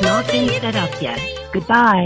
not been set up yet. Goodbye.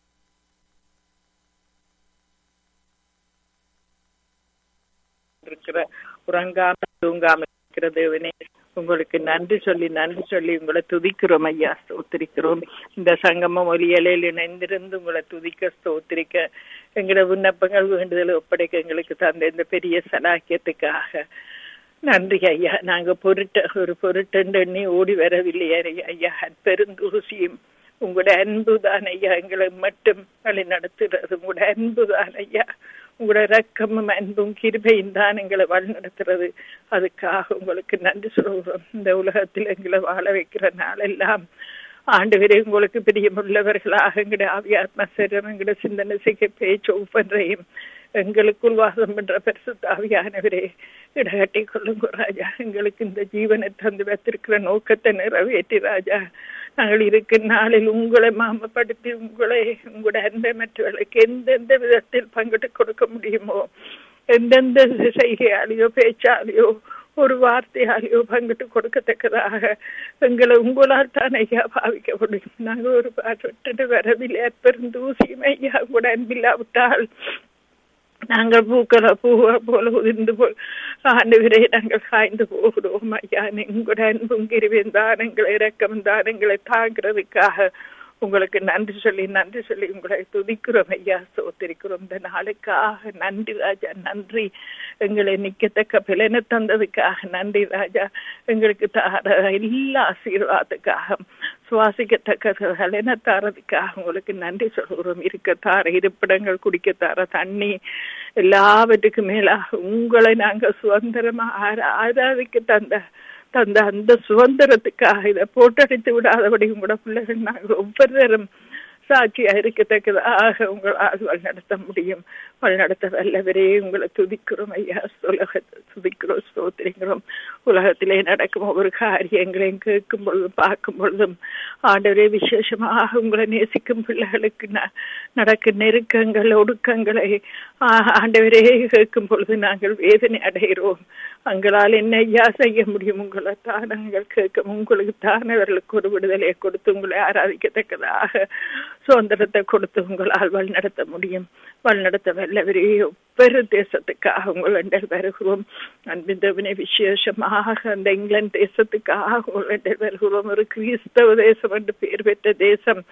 இருக்கிற உறங்காம தூங்காம இருக்கிற தேவனே உங்களுக்கு நன்றி சொல்லி நன்றி சொல்லி உங்களை துதிக்கிறோம் ஐயா ஸ்தோத்திரிக்கிறோம் இந்த சங்கமம் ஒலியலையில் இணைந்திருந்து உங்களை துதிக்க ஸ்தோத்திரிக்க எங்களோட விண்ணப்பங்கள் வேண்டுதல் ஒப்படைக்க எங்களுக்கு தந்த இந்த பெரிய சலாக்கியத்துக்காக நன்றி ஐயா நாங்க பொருட்ட ஒரு பொருட்டென்று எண்ணி ஓடி வரவில்லை ஐயா பெருந்தூசியும் உங்களோட அன்பு தான் ஐயா எங்களை மட்டும் வழி நடத்துறது உங்களோட அன்பு தான் ஐயா உங்களோட ரக்கமும் அன்பும் கிருபையும் தான் எங்களை வழி நடத்துறது அதுக்காக உங்களுக்கு நன்றி சொல்கிறோம் இந்த உலகத்தில் எங்களை வாழ வைக்கிற நாளெல்லாம் ஆண்டு வரை உங்களுக்கு பிரியமுள்ளவர்களாக எங்களுடைய ஆவியாத்ம சரம் எங்களுடைய சிந்தனை செய்ய பேச்சு ஒவ்வொன்றையும் எங்களுக்குள் வாசம் பண்ற பரிசு தாவியானவரே இடகட்டி கொள்ளுங்க ராஜா எங்களுக்கு இந்த ஜீவனை தந்து வைத்திருக்கிற நோக்கத்தை நிறைவேற்றி ராஜா நாங்கள் இருக்கும் நாளில் உங்களை மாமப்படுத்தி உங்களை உங்களுடைய அன்பை மற்றவர்களுக்கு எந்தெந்த விதத்தில் பங்கிட்டு கொடுக்க முடியுமோ எந்தெந்த செய்கையாலேயோ பேச்சாலேயோ ஒரு வார்த்தையாலேயோ பங்கிட்டு கொடுக்கத்தக்கதாக எங்களை உங்களால் தான் ஐயா பாவிக்க முடியும் நாங்கள் ஒரு பாட்டு வரவில்லை பெருந்தூசியும் ஐயா கூட அன்பில்லாவிட்டால் நாங்கள் பூக்களை பூவை போல உதிர்ந்து போல் ஆண்டு நாங்கள் சாய்ந்து போகிறோம் ஐயா உங்களோட அன்பும் கிருவியும் தானங்களை இறக்கம் தானங்களை தாங்கிறதுக்காக உங்களுக்கு நன்றி சொல்லி நன்றி சொல்லி உங்களை துதிக்கிறோம் ஐயா சோத்திருக்கிறோம் இந்த நாளுக்காக நன்றி ராஜா நன்றி எங்களை நிக்கத்தக்க பிளனை தந்ததுக்காக நன்றி ராஜா எங்களுக்கு தார எல்லா ஆசீர்வாதத்துக்காக சுவாசிக்கத்தக்க பலனை தாரதுக்காக உங்களுக்கு நன்றி சொல்கிறோம் இருக்கத்தார இருப்பிடங்கள் குடிக்கத்தார தண்ணி எல்லாவற்றுக்கும் மேலாக உங்களை நாங்க சுதந்திரமா ஆராதிக்க தந்த தந்த அந்த சுதந்திரத்துக்காக இதை போட்டடித்து விடாதபடி உங்களோட பிள்ளைகள் நாங்கள் ஒவ்வொருத்தரும் சாட்சியா இருக்கத்தக்கதாக உங்களால் வழிநடத்த முடியும் வழிநடத்த வல்லவரே உங்களை துதிக்கிறோம் ஐயா உலக துதிக்கிறோம் ஸ்தோத்திரிக்கிறோம் உலகத்திலே நடக்கும் ஒவ்வொரு காரியங்களையும் கேட்கும் பொழுதும் பார்க்கும் பொழுதும் ஆண்டவரே விசேஷமாக உங்களை நேசிக்கும் பிள்ளைகளுக்கு நடக்கும் நெருக்கங்கள் ஒடுக்கங்களை ஆண்டவரே கேட்கும் பொழுது நாங்கள் வேதனை அடைகிறோம் அங்களால் என்ன ஐயா செய்ய முடியும் உங்களை தான் நாங்கள் கேட்க உங்களுக்கு தான் அவர்களுக்கு ஒரு விடுதலையை கொடுத்து உங்களை ஆராதிக்கத்தக்கதாக சுதந்திரத்தை கொடுத்து உங்களால் வழிநடத்த முடியும் வழிநடத்த வல்லவரே ஒவ்வொரு தேசத்துக்காக உங்களிடம் வருகிறோம் அன்பிந்தவனை விசேஷமாக அந்த இங்கிலாந்து தேசத்துக்காக உங்களிடம் வருகிறோம் ஒரு கிறிஸ்தவ தேசம் என்று பெயர் பெற்ற தேசம்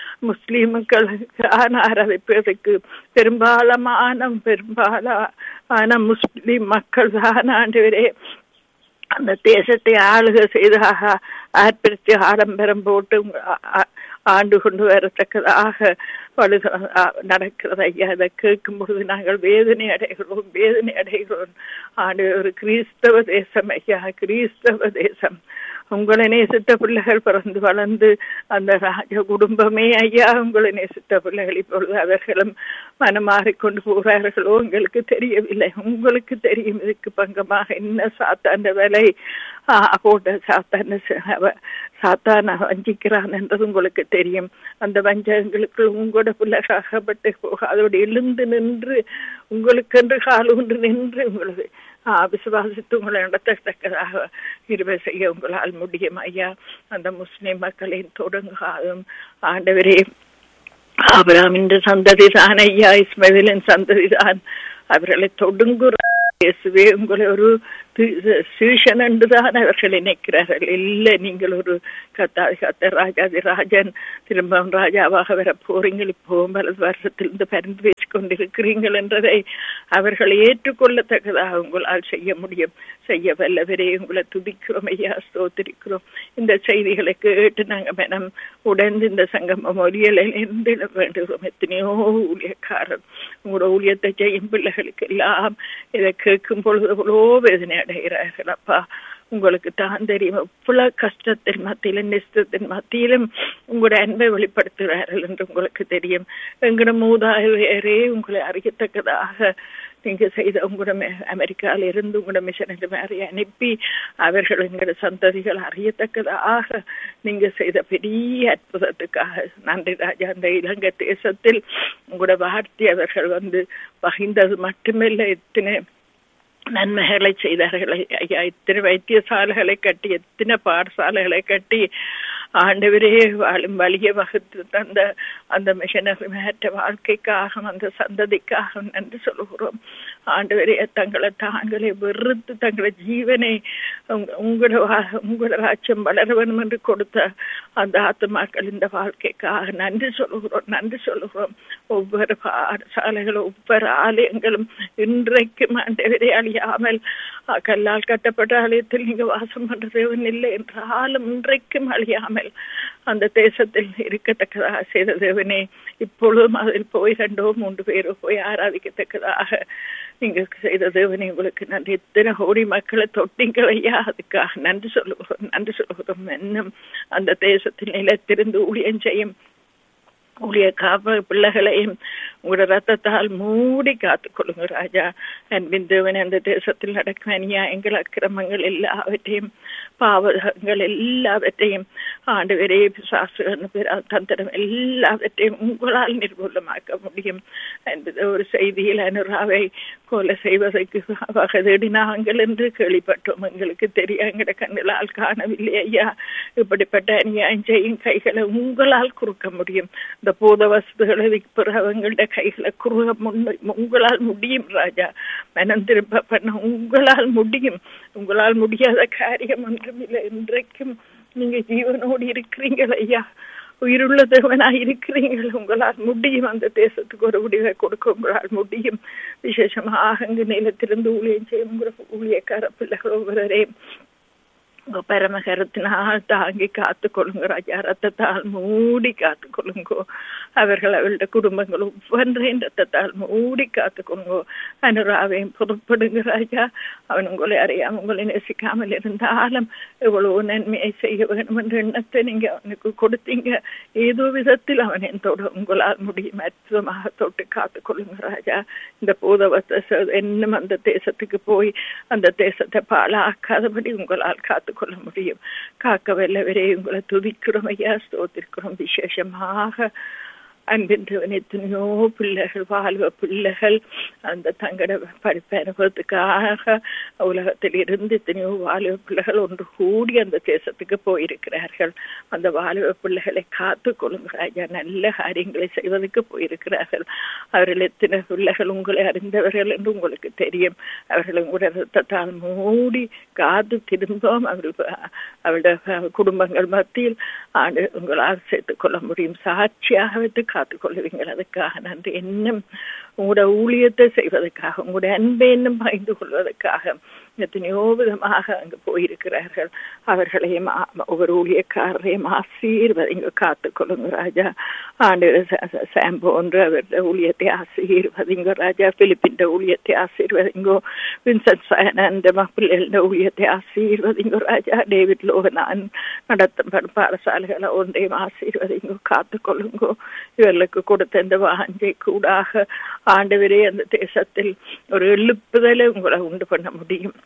முஸ்லீம்களுக்கான ஆராதிப்பதற்கு பெரும்பாலமான பெரும்பாலான முஸ்லிம் மக்கள் தான் ஆண்டவரே அந்த தேசத்தை ஆளுக செய்தாக ஆர்ப்பரித்து ஆடம்பரம் போட்டு ஆண்டு கொண்டு வரத்தக்கதாக பழு நடக்கிறது ஐயா அதை கேட்கும் பொழுது நாங்கள் வேதனை அடைகிறோம் வேதனை அடைகிறோம் ஆண்டு ஒரு கிறிஸ்தவ தேசம் ஐயா கிறிஸ்தவ தேசம் உங்களை நேசித்த பிள்ளைகள் பிறந்து வளர்ந்து அந்த ராஜ குடும்பமே ஐயா உங்களை நேசித்த பிள்ளைகள் இப்பொழுது அவர்களும் மனமாறிக்கொண்டு போகிறார்களோ உங்களுக்கு தெரியவில்லை உங்களுக்கு தெரியும் இதுக்கு பங்கமாக என்ன சாத்தாண்ட வேலை போட்ட சாத்தான சாத்தான வஞ்சிக்கிறான் என்றது உங்களுக்கு தெரியும் அந்த வஞ்சகங்களுக்கு உங்களோட பிள்ளைகப்பட்டு போக அதோடு எழுந்து நின்று உங்களுக்கென்று காலூன்று நின்று உங்களுக்கு விசுவாசித்து உங்களை நடத்தத்தக்கதாக இருவை செய்ய உங்களால் முடியும் ஐயா அந்த முஸ்லிம் மக்களின் தொடங்காதும் ஆண்டவரே ஆபராமின் சந்ததி தான் ஐயா இஸ்மவிலின் சந்ததி தான் அவர்களை தொடுங்குற இயேசுவே உங்களை ஒரு சீஷன் என்றுதான் அவர்கள் நினைக்கிறார்கள் இல்லை நீங்கள் ஒரு கத்தா கத்த ராஜாதி ராஜன் திரும்பவும் ராஜாவாக வர போறீங்கள் இப்போ பல வருஷத்திலிருந்து பரிந்து பேசிக் கொண்டிருக்கிறீர்கள் என்றதை அவர்கள் ஏற்றுக்கொள்ளத்தக்கதாக உங்களால் செய்ய முடியும் செய்ய வல்லவரே உங்களை துதிக்கிறோம் ஐயா ஸ்தோத்திரிக்கிறோம் இந்த செய்திகளை கேட்டு நாங்கள் மனம் உடந்து இந்த சங்கம மொழியலை எந்திட வேண்டுகிறோம் எத்தனையோ ஊழியக்காரர் உங்களோட ஊழியத்தை செய்யும் பிள்ளைகளுக்கு எல்லாம் இதை கேட்கும் பொழுது எவ்வளோ வேதனை அடைகிறார்கள் அப்பா உங்களுக்கு தான் தெரியும் எவ்வளவு கஷ்டத்தின் மத்தியிலும் நிஷ்டத்தின் மத்தியிலும் உங்களோட அன்பை வெளிப்படுத்துகிறார்கள் என்று உங்களுக்கு தெரியும் எங்களோட மூதாதையரே உங்களை அறியத்தக்கதாக நீங்க செய்த உங்களோட அமெரிக்கால இருந்து உங்களோட மிஷனரி மாதிரி அனுப்பி அவர்கள் எங்களோட சந்ததிகள் அறியத்தக்கதாக நீங்க செய்த பெரிய அற்புதத்துக்காக நன்றி ராஜா அந்த இலங்கை தேசத்தில் உங்களோட வார்த்தை அவர்கள் வந்து பகிர்ந்தது மட்டுமில்லை எத்தனை நன்மைகளை செய்தார்கள் ஐயா எத்தனை வைத்தியசாலைகளை கட்டி எத்தனை பாடசாலைகளை கட்டி ஆண்டவரே வாழும் வழியை வகுத்து தந்த அந்த மிஷனரி மேற்ற வாழ்க்கைக்காக அந்த சந்ததிக்காக நன்றி சொல்லுகிறோம் ஆண்டவரே தங்களை தாங்களே வெறுத்து தங்களை ஜீவனை உங்களோட உங்களோட ராஜ்யம் வளர வேண்டும் என்று கொடுத்த அந்த ஆத்மாக்கள் இந்த வாழ்க்கைக்காக நன்றி சொல்லுகிறோம் நன்றி சொல்லுகிறோம் ஒவ்வொரு பாடசாலைகளும் ஒவ்வொரு ஆலயங்களும் இன்றைக்கும் ஆண்டவரே அழியாமல் கல்லால் கட்டப்பட்ட ஆலயத்தில் நீங்க வாசம் பண்றது இல்லை என்றாலும் இன்றைக்கும் அழியாமல் அந்த தேசத்தில் இருக்கத்தக்கதாக செய்த தேவனே இப்பொழுதும் அதில் போய் ரெண்டோ மூன்று பேரோ போய் ஆராதிக்கத்தக்கதாக நீங்க செய்த தேவனே உங்களுக்கு நன்றி எத்தனை கோடி மக்களை தொட்டிங்கள் ஐயா அதுக்காக நன்றி சொல்லுகிறோம் நன்றி சொல்லுகிறோம் இன்னும் அந்த தேசத்தில் நிலத்திருந்து ஊழியம் செய்யும் ஊழிய காப்ப பிள்ளைகளையும் உங்களோட ரத்தத்தால் மூடி காத்துக்கொள்ளுங்க ராஜா அன்பின் தேவன் அந்த தேசத்தில் நடக்கும் அநியாயங்கள் அக்கிரமங்கள் எல்லாவற்றையும் பாவகங்கள் எல்லாவற்றையும் ஆண்டு வரை தந்திரம் எல்லாவற்றையும் உங்களால் நிர்மூலமாக்க முடியும் என்பது ஒரு செய்தியில் அனுராவை கொலை செய்வதற்கு வகதேடி நாங்கள் என்று கேள்விப்பட்டோம் எங்களுக்கு தெரியும் எங்கட கண்களால் காணவில்லை ஐயா இப்படிப்பட்ட அநியாயம் செய்யும் கைகளை உங்களால் குறுக்க முடியும் இந்த பூத வசதிகளை பிறவங்களுடைய கைகளை குறுக முன்ன உங்களால் முடியும் ராஜா மனம் திரும்ப பண்ண உங்களால் முடியும் உங்களால் முடியாத காரியம் ஒன்றும் இல்லை இன்றைக்கும் நீங்க ஜீவனோடு இருக்கிறீங்கள் ஐயா உயிருள்ள தேவனாய் இருக்கிறீர்கள் உங்களால் முடியும் அந்த தேசத்துக்கு ஒரு முடிவை கொடுக்க உங்களால் முடியும் விசேஷமாக அங்கு நிலத்திலிருந்து ஊழியம் செய்யும் ஊழியக்கார பிள்ளைகள் ஒவ்வொருவரையும் உங்க பரமகரத்தினால் தாங்கி காத்து கொள்ளுங்க ராஜா ரத்தத்தால் மூடி காத்து கொள்ளுங்கோ அவர்கள் அவருடைய குடும்பங்கள் ஒவ்வொன்றையும் ரத்தத்தால் மூடி காத்து கொள்ளுங்கோ அனுராவையும் பொறுப்படுங்க ராஜா அவன் உங்களை அறியாம உங்களை நேசிக்காமல் இருந்தாலும் எவ்வளவு நன்மையை செய்ய வேண்டும் என்ற எண்ணத்தை நீங்க அவனுக்கு கொடுத்தீங்க ஏதோ விதத்தில் அவன் என்னோட உங்களால் முடியும் அற்புதமாக தொட்டு காத்து கொள்ளுங்க ராஜா இந்த பூதவத்தை இன்னும் அந்த தேசத்துக்கு போய் அந்த தேசத்தை பாழாக்காதபடி உங்களால் காத்து கொள்ள முடியும் காக்க வல்லவரே உங்களை துதிக்கிறோம் ஐயா ஸ்தோத்திருக்கிறோம் விசேஷமாக அன்பின் எத்தனையோ பிள்ளைகள் வாழ்வ பிள்ளைகள் அந்த தங்கட படிப்பு அனுபவத்துக்காக உலகத்தில் இருந்து எத்தனையோ வாலிப பிள்ளைகள் ஒன்று கூடி அந்த தேசத்துக்கு போயிருக்கிறார்கள் அந்த வாலிப பிள்ளைகளை காத்து கொள்ளுங்க ஐயா நல்ல காரியங்களை செய்வதற்கு போயிருக்கிறார்கள் அவர்கள் எத்தனை பிள்ளைகள் உங்களை அறிந்தவர்கள் என்று உங்களுக்கு தெரியும் அவர்கள் உங்களுடைய ரத்தத்தால் மூடி காத்து திரும்பவும் அவர்கள் அவருடைய குடும்பங்கள் மத்தியில் ஆண்டு உங்களால் சேர்த்துக் கொள்ள முடியும் சாட்சியாக வைத்து காத்துக் கொள்வீங்கள் அதுக்காக நன்றி இன்னும் உங்களோட ஊழியத்தை செய்வதற்காக உங்களுடைய அன்பை இன்னும் பகிர்ந்து கொள்வதற்காக எத்தனையோ விதமாக அங்கு போயிருக்கிறார்கள் அவர்களையும் ஒவ்வொரு ஊழியக்காரரையும் ஆசீர்வதிங்க காத்துக்கொள்ளுங்க ராஜா ஆண்டு சாம் போன்று அவருடைய ஊழியத்தை ஆசீர்வதிங்க ராஜா பிலிப்பின் ஊழியத்தை ஆசீர்வதிங்கோ வின்சென்ட் சயனந்த பிள்ளைகள ஊழியத்தை ஆசீர்வதிங்கோ ராஜா டேவிட் லோகனான் நடத்தப்படும் பாடசாலைகளை ஒன்றையும் ஆசீர்வதிங்கோ காத்துக்கொள்ளுங்கோ இவர்களுக்கு கொடுத்த இந்த வாஞ்சை கூடாக ஆண்டவரே அந்த தேசத்தில் ஒரு எழுப்புதலை உங்களை உண்டு பண்ண முடியும்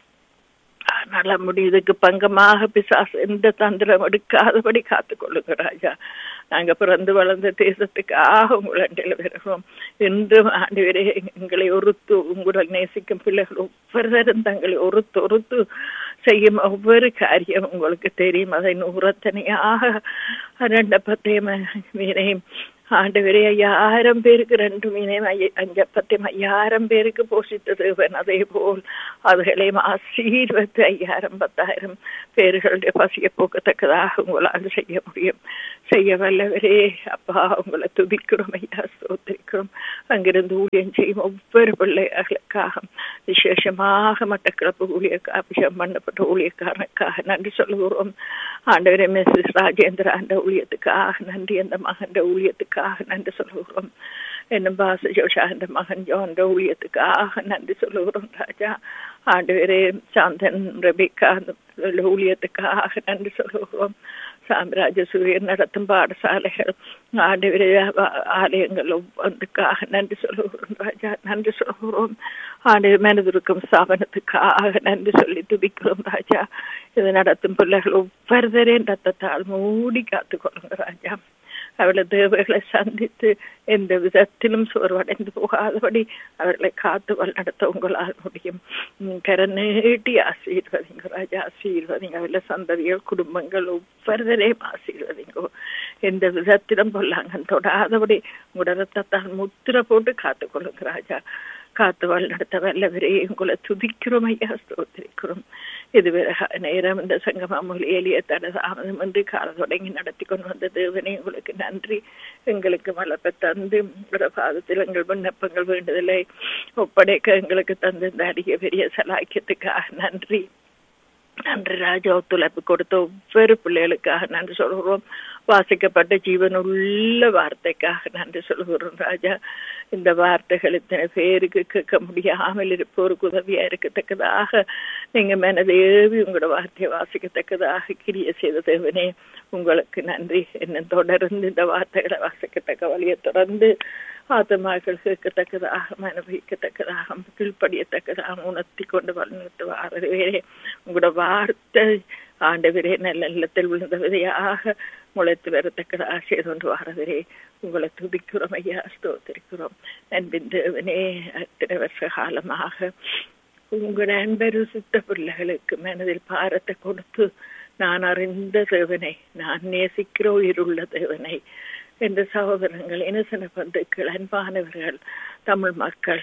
நல்ல முடியுதுக்கு பங்கமாக பிசாசு எந்த தந்திரம் எடுக்காதபடி காத்துக்கொள்ளுங்க ராஜா நாங்க பிறந்து வளர்ந்த தேசத்துக்காக உங்களை வருகிறோம் என்றும் ஆண்டவரே எங்களை ஒருத்து உங்களை நேசிக்கும் பிள்ளைகள் ஒவ்வொருவரும் தங்களை ஒருத்து ஒருத்து செய்யும் ஒவ்வொரு காரியம் உங்களுக்கு தெரியும் அதை நூறத்தனையாக ரெண்ட பத்தையும் மீனையும் ஆண்டவரே ஐயாயிரம் பேருக்கு ரெண்டு மீனையும் அஞ்சப்பத்தையும் ஐயாயிரம் பேருக்கு போஷித்த தேவன் அதே போல் அதுகளையும் ஆசீர்வத்து ஐயாயிரம் பத்தாயிரம் பேர்களுடைய பசிய போக்கத்தக்கதாக உங்களால் செய்ய முடியும் செய்ய வல்லவரே அப்பா உங்களை துதிக்கிறோம் ஐயா சோத்திரிக்கிறோம் அங்கிருந்து ஊழியம் செய்யும் ஒவ்வொரு பிள்ளைகளுக்காக விசேஷமாக மட்டக்கிழப்பு ஊழிய அபிஷேகம் பண்ணப்பட்ட ஊழியக்காரனுக்காக நன்றி சொல்லுகிறோம் ஆண்டவரே மிஸ்ஸஸ் ராஜேந்திர அந்த ஊழியத்துக்காக நன்றி அந்த மகன் ஊழியத்துக்காக நன்றி சொல்லுகிறோம் என்னும் பாச ஜோஷா அந்த மகன் ஜோன்ற ஊழியத்துக்காக நன்றி சொல்லுகிறோம் ராஜா ஆண்டவரே சாந்தன் ரபிகா அந்த ஊழியத்துக்காக நன்றி சொல்லுகிறோம் சாம்ராஜ்ய சூரியன் நடத்தும் பாடசாலைகள் ஆண்டவரே ஆலயங்கள் ஒவ்வொன்றுக்காக நன்றி சொல்லுகிறோம் ராஜா நன்றி சொல்லுகிறோம் ஆண்டு மனதிருக்கும் ஸ்தாபனத்துக்காக நன்றி சொல்லி துதிக்கிறோம் ராஜா இது நடத்தும் பிள்ளைகள் ஒவ்வொருவரையும் ரத்தத்தால் மூடி காத்துக்கொள்ளுங்க ராஜா அவளை தேவைகளை சந்தித்து எந்த விதத்திலும் சோர்வடைந்து போகாதபடி அவர்களை காத்து வழிநடத்த உங்களால் முடியும் கர நீட்டி ஆசீர்வதிங்க ராஜா ஆசீர்வதிங்க அவள சந்ததிகள் குடும்பங்கள் ஒவ்வொருவரையும் ஆசீர்வதிங்கோ எந்த விதத்திலும் பொல்லாங்க தொடாதபடி உங்களோட ரத்தத்தால் முத்திர போட்டு காத்துக்கொள்ளுங்க ராஜா காத்து வழிநடத்த வல்லவரே உங்களை துதிக்கிறோம் ஐயா ஸ்தோத்திரிக்கிறோம் இதுவரை நேரம் இந்த சங்கமா மொழி எளிய தட தாமதம் என்று கால தொடங்கி நடத்தி கொண்டு வந்த தேவனே உங்களுக்கு நன்றி எங்களுக்கு வளர்ப்ப தந்து உங்களோட பாதத்தில் எங்கள் விண்ணப்பங்கள் வேண்டுதலை ஒப்படைக்க எங்களுக்கு தந்து இந்த அடிய பெரிய சலாக்கியத்துக்காக நன்றி நன்றி ராஜா ஒத்துழைப்பு கொடுத்த ஒவ்வொரு பிள்ளைகளுக்காக நன்றி சொல்கிறோம் வாசிக்கப்பட்ட ஜீவனுள்ள வார்த்தைக்காக நன்றி சொல்கிறோம் ராஜா இந்த வார்த்தைகள் இத்தனை பேருக்கு கேட்க முடியாமல் இருப்போருக்கு உதவியா இருக்கத்தக்கதாக நீங்க மனதேவி உங்களோட வார்த்தையை வாசிக்கத்தக்கதாக கிரிய செய்த தேவனே உங்களுக்கு நன்றி என்ன தொடர்ந்து இந்த வார்த்தைகளை வாசிக்கத்தக்க வழியை தொடர்ந்து ஆத்மாக்கள் கேட்கத்தக்கதாக அனுபவிக்கத்தக்கதாக கீழ்ப்படியத்தக்கதாக உணர்த்தி கொண்டு வளர்ந்து வாரவே உங்களோட வார்த்தை ஆண்டவரே நல்ல இல்லத்தில் விழுந்த விதையாக முளைத்து வரத்தக்கதாக செய்து கொண்டு வாரவரே உங்களை துதிக்கிறோம் ஐயா ஸ்தோத்திருக்கிறோம் அன்பின் தேவனே அத்தனை வருஷ காலமாக உங்களோட அன்பரு சுத்த பிள்ளைகளுக்கு மனதில் பாரத்தை கொடுத்து நான் அறிந்த தேவனை நான் நேசிக்கிற உயிருள்ள தேவனை என்ற சகோதரங்கள் இனசன பந்துக்கள் அன்பானவர்கள் தமிழ் மக்கள்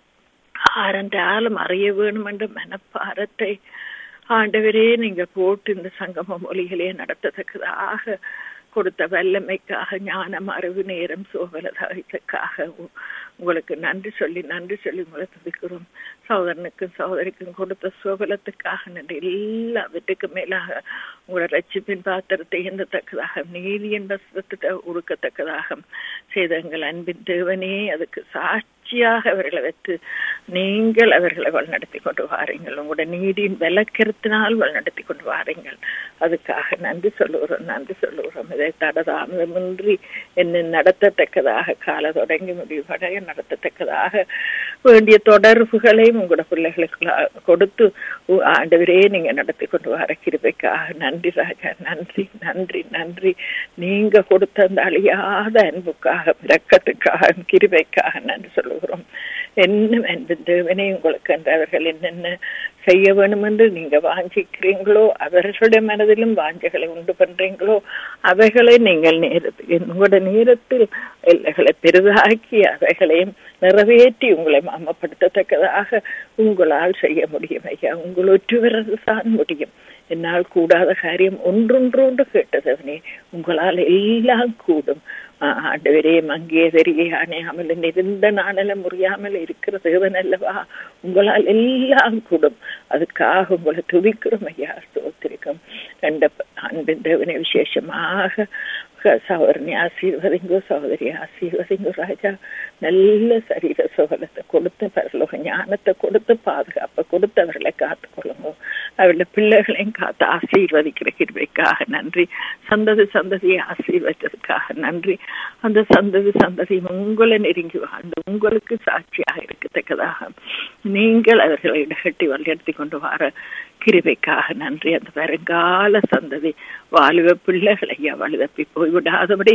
ஆரண்டாலும் அறிய வேணும் என்ற மனப்பாரத்தை ஆண்டவரே நீங்க போட்டு இந்த சங்கம மொழிகளே நடத்தத்தக்கதாக கொடுத்த வல்லமைக்காக ஞானம் அறிவு நேரம் சோகலதாய்க்காக உங்களுக்கு நன்றி சொல்லி நன்றி சொல்லி உங்களை துதிக்கிறோம் சகோதரனுக்கும் சகோதரிக்கும் கொடுத்த சோகலத்துக்காக நன்றி எல்லாவற்றுக்கும் மேலாக உங்களோட ரட்சிப்பின் பாத்திரத்தை எந்தத்தக்கதாக நீதியின் வசத்தை உருக்கத்தக்கதாக செய்த எங்கள் அன்பின் தேவனே அதுக்கு சாட்சியாக அவர்களை வைத்து நீங்கள் அவர்களை வழிநடத்தி கொண்டு வாருங்கள் உங்களோட நீதியின் விளக்கத்தினால் வழிநடத்தி கொண்டு வாருங்கள் அதுக்காக நன்றி சொல்லுகிறோம் நன்றி சொல்லுகிறோம் இதை தடதாமதமின்றி என்ன நடத்தத்தக்கதாக கால தொடங்கி முடிவடைய நடத்தத்தக்கதாக வேண்டிய தொடர்புகளையும் உங்களோட பிள்ளைகளுக்கு கொடுத்து ஆண்டவரே நீங்க நடத்தி கொண்டு வர கிருபைக்காக நன்றி ராஜா நன்றி நன்றி நன்றி நீங்க கொடுத்த அந்த அழியாத அன்புக்காக இரக்கத்துக்காக கிருபைக்காக நன்றி சொல்லுகிறோம் என்ன அன்பு தேவனே உங்களுக்கு என்றவர்கள் என்னென்ன செய்ய வேணும் என்று நீங்க வாஞ்சிக்கிறீங்களோ அவர்களுடைய மனதிலும் வாஞ்சைகளை உண்டு பண்றீங்களோ அவைகளை நீங்கள் நேரத்தில் உங்களோட நேரத்தில் எல்லைகளை பெரிதாக்கி அவைகளையும் நிறைவேற்றி உங்களை மாமப்படுத்தத்தக்கதாக உங்களால் செய்ய முடியும் ஐயா உங்கள் ஒற்றுவரது தான் முடியும் என்னால் கூடாத காரியம் ஒன்றொன்றொன்று கேட்டதவனே உங்களால் எல்லாம் கூடும் ஆண்டவரே மங்கே தெரிய அணையாமல் இருந்த நாளில முறியாமல் இருக்கிற தேவன் அல்லவா உங்களால் எல்லாம் கூடும் அதுக்காக உங்களை துதிக்கிறோம் ஐயா ஸ்தோத்திரிக்கும் கண்ட அன்பின் தேவனை விசேஷமாக சகோதரனை ஆசீர்வதிங்கோ சகோதரி ஆசீர்வதிங்கோ ராஜா நல்ல சரீர சுகலத்தை கொடுத்து பரலோக ஞானத்தை கொடுத்து பாதுகாப்பை கொடுத்து அவர்களை காத்துக்கொள்ளுங்க அவருடைய பிள்ளைகளையும் காத்து ஆசீர்வதிக்கிற கிருபைக்காக நன்றி சந்ததி சந்ததியை ஆசீர்வதித்ததுக்காக நன்றி அந்த சந்ததி சந்ததி உங்களை நெருங்கி வாழ்ந்து உங்களுக்கு சாட்சியாக இருக்கத்தக்கதாக நீங்கள் அவர்களை இடகட்டி வழிநடத்தி கொண்டு வர கிருபைக்காக நன்றி அந்த வருங்கால சந்ததி வாலிப பிள்ளைகளை வலுதப்பி போய்விடாதபடி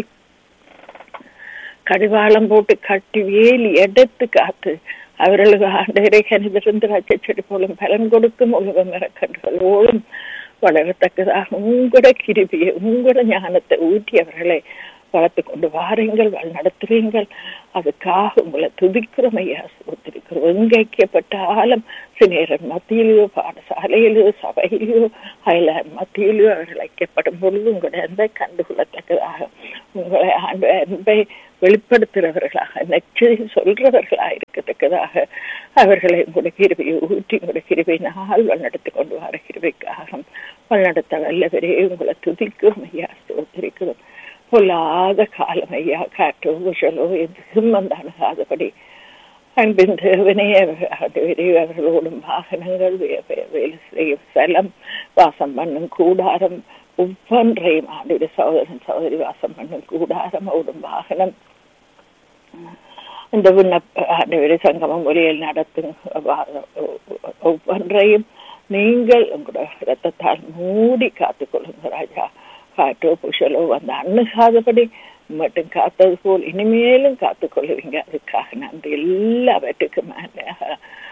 கடிவாளம் போட்டு கட்டி வேலி எடுத்து காத்து அவர்களுக்கு ஆண்டவரை கணிதிருந்து ரச்செடி போலும் பலன் கொடுக்கும் உலகம் இறக்கன்றோடும் வளரத்தக்கதாக உங்களோட கிருபியை உங்களோட ஞானத்தை ஊற்றி அவர்களை வளர்த்து கொண்டு வாருங்கள் நடத்துவீங்கள் அதுக்காக உங்களை துதிக்கிறோம் ஐயா ஒத்திருக்கிறோம் எங்கைக்கப்பட்டாலும் சிநேரன் மத்தியிலோ பாடசாலையிலோ சபையிலோ அயலார் மத்தியிலோ அவர்கள் ஐக்கப்படும் பொழுது உங்களுடைய அன்பை கண்டுகொள்ளத்தக்கதாக உங்களை ஆண்டு அன்பை வெளிப்படுத்துகிறவர்களாக நெச்சதி சொல்றவர்களாக இருக்கத்தக்கதாக அவர்களை உங்களுடைய கிருபையை ஊற்றி உங்களுடைய கிருபையினால் வழிநடத்தி கொண்டு வர கிருபைக்காக வழிநடத்த வல்லவரே உங்களை துதிக்கிறோம் ஐயா ஸ்தோத்திரிக்கிறோம் பொல்லாத காலம் ஐயா காற்றோ குஷலோ எதுவும் வந்தானகாதபடி அன்பின் தேவனே ஆண்டவரே அவர்களோடும் வாகனங்கள் வேலை செய்யும் ஸ்தலம் வாசம் பண்ணும் கூடாரம் ஒவ்வொன்றையும் ஆண்டுடைய சகோதரன் சகோதரி வாசம் பண்ணும் கூடாரம் ஓடும் வாகனம் இந்த விண்ணப்ப ஆண்டவரை சங்கமம் முறையில் நடத்தும் ஒவ்வொன்றையும் நீங்கள் உங்களோட ரத்தத்தால் மூடி காத்துக்கொள்ளுங்க ராஜா காற்றோ புஷலோ வந்து அண்ணுகாதபடி மட்டும் காத்தது போல் இனிமேலும் காத்துக்கொள்ளுவீங்க அதுக்காக நன்றி எல்லாவற்றுக்கும் மேலாக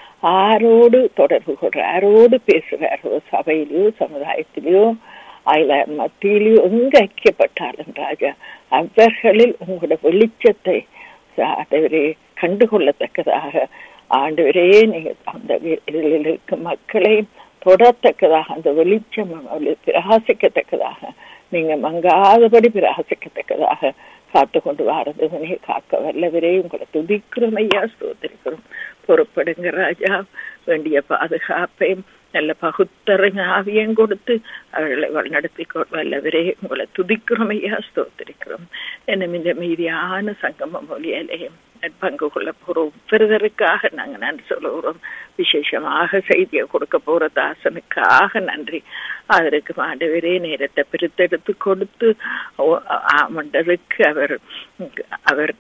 ஆரோடு தொடர்பு கொள்ற யாரோடு பேசுகிறாரோ சபையிலயோ சமுதாயத்திலேயோ அயலார் மத்தியிலேயோ எங்க ஐக்கியப்பட்டாலும் ராஜா அவர்களில் உங்களோட வெளிச்சத்தை ஆண்டவரே கண்டுகொள்ளத்தக்கதாக ஆண்டவரே நீங்க அந்த இதில் இருக்கும் மக்களை தொடரத்தக்கதாக அந்த வெளிச்சம் பிரகாசிக்கத்தக்கதாக நீங்க மங்காதபடி பிரகாசிக்கத்தக்கதாக காத்து கொண்டு வாரதுவனே காக்க வல்லவரே உங்களை துதிக்கிறோம் ஐயா ஸ்தோத்திரிக்கிறோம் பொறுப்படுங்க ராஜா வேண்டிய பாதுகாப்பையும் நல்ல பகுத்தறிஞ ஆவியம் கொடுத்து அவர்களை வழிநடத்தி வல்லவரே உங்களை துதிக்கிறோம் ஐயா ஸ்தோத்திரிக்கிறோம் என்னும் இந்த மீதியான சங்கம மொழியிலேயும் பங்கு கொள்ள போறோம் ஒவ்வொருவருக்காக நாங்க நன்றி சொல்லுகிறோம் விசேஷமாக செய்தியை கொடுக்க போற தாசனுக்காக நன்றி அதற்கு ஆண்டவரே நேரத்தை பிரித்தெடுத்து கொடுத்து ஆமண்டதுக்கு அவர் அவர்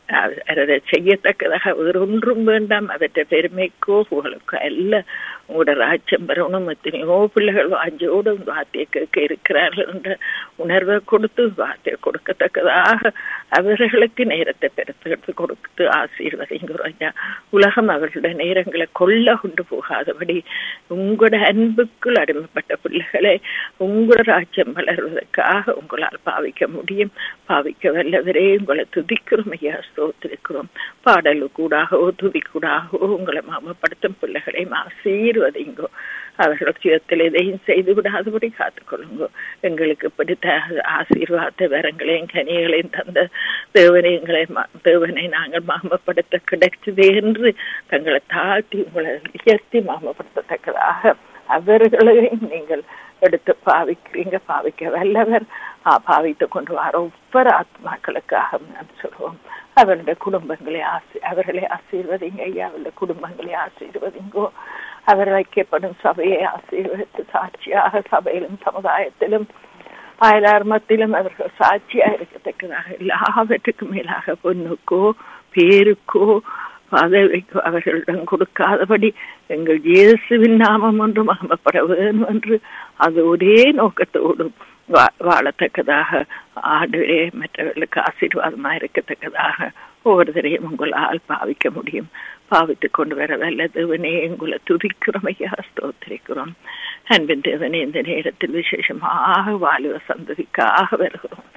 அதை செய்யத்தக்கதாக வேறு ஒன்றும் வேண்டாம் அவற்றை பெருமைக்கோ புகழுக்கோ அல்ல உங்களோட ராஜ்யம் பெறணும் எத்தனையோ பிள்ளைகள் வாஞ்சோடு வார்த்தையை கேட்க இருக்கிறார்கள் என்ற உணர்வை கொடுத்து வார்த்தையை கொடுக்கத்தக்கதாக அவர்களுக்கு நேரத்தை பெருத்தெடுத்து கொடுத்து ஆசீர்வதிங்கிறோம் உலகம் அவர்களுடைய நேரங்களை கொள்ள கொண்டு போகாதபடி உங்களோட அன்புக்குள் அடிமைப்பட்ட பிள்ளைகளை உங்களோட ராஜ்யம் வளர்வதற்காக உங்களால் பாவிக்க முடியும் பாவிக்க வல்லவரே உங்களை துதிக்கிறோம் ஐயா ஸ்தோத்திருக்கிறோம் பாடலு கூடாகவோ துதிக்கூடாகவோ உங்களை மாமப்படுத்தும் பிள்ளைகளையும் ஆசீர்வதிங்கோ அவர்கள் சுயத்தில் எதையும் செய்து விடாதபடி காத்துக்கொள்ளுங்கோ எங்களுக்கு பிடித்த ஆசீர்வாத வரங்களையும் கனிகளையும் தந்த தேவனை எங்களை தேவனை நாங்கள் மாமப்படுத்த கிடைச்சது என்று தங்களை தாழ்த்தி உங்களை உயர்த்தி மாமப்படுத்தத்தக்கதாக அவர்களையும் நீங்கள் எடுத்து பாவிக்கிறீங்க பாவிக்க வல்லவர் பாவித்து கொண்டு வர ஒவ்வொரு ஆத்மாக்களுக்காக நான் சொல்லுவோம் அவருடைய குடும்பங்களை ஆசி அவர்களை ஆசீர்வதிங்க ஐயா அவருடைய குடும்பங்களை ஆசீர்வதிங்கோ அவர் வைக்கப்படும் சபையை ஆசீர்வதித்து சாட்சியாக சபையிலும் சமுதாயத்திலும் அயலார் மத்தியிலும் அவர்கள் சாட்சியா இருக்கத்தக்கதாக எல்லாவற்றுக்கும் மேலாக பொண்ணுக்கோ பேருக்கோ பதவிக்கோ அவர்களிடம் கொடுக்காதபடி எங்கள் இயேசுவின் நாமம் ஒன்று மகமப்பட வேணும் என்று அது ஒரே நோக்கத்தோடும் வாழத்தக்கதாக ஆண்டவரே மற்றவர்களுக்கு ஆசீர்வாதமா இருக்கத்தக்கதாக ஒவ்வொருத்தரையும் உங்களால் பாவிக்க முடியும் பாவித்து கொண்டு வர வல்ல தேவனே உங்களை துதிக்கிறோம் ஐயா ஸ்தோத்திரிக்கிறோம் அன்பின் தேவனே இந்த நேரத்தில் விசேஷமாக வாலிப சந்ததிக்காக வருகிறோம்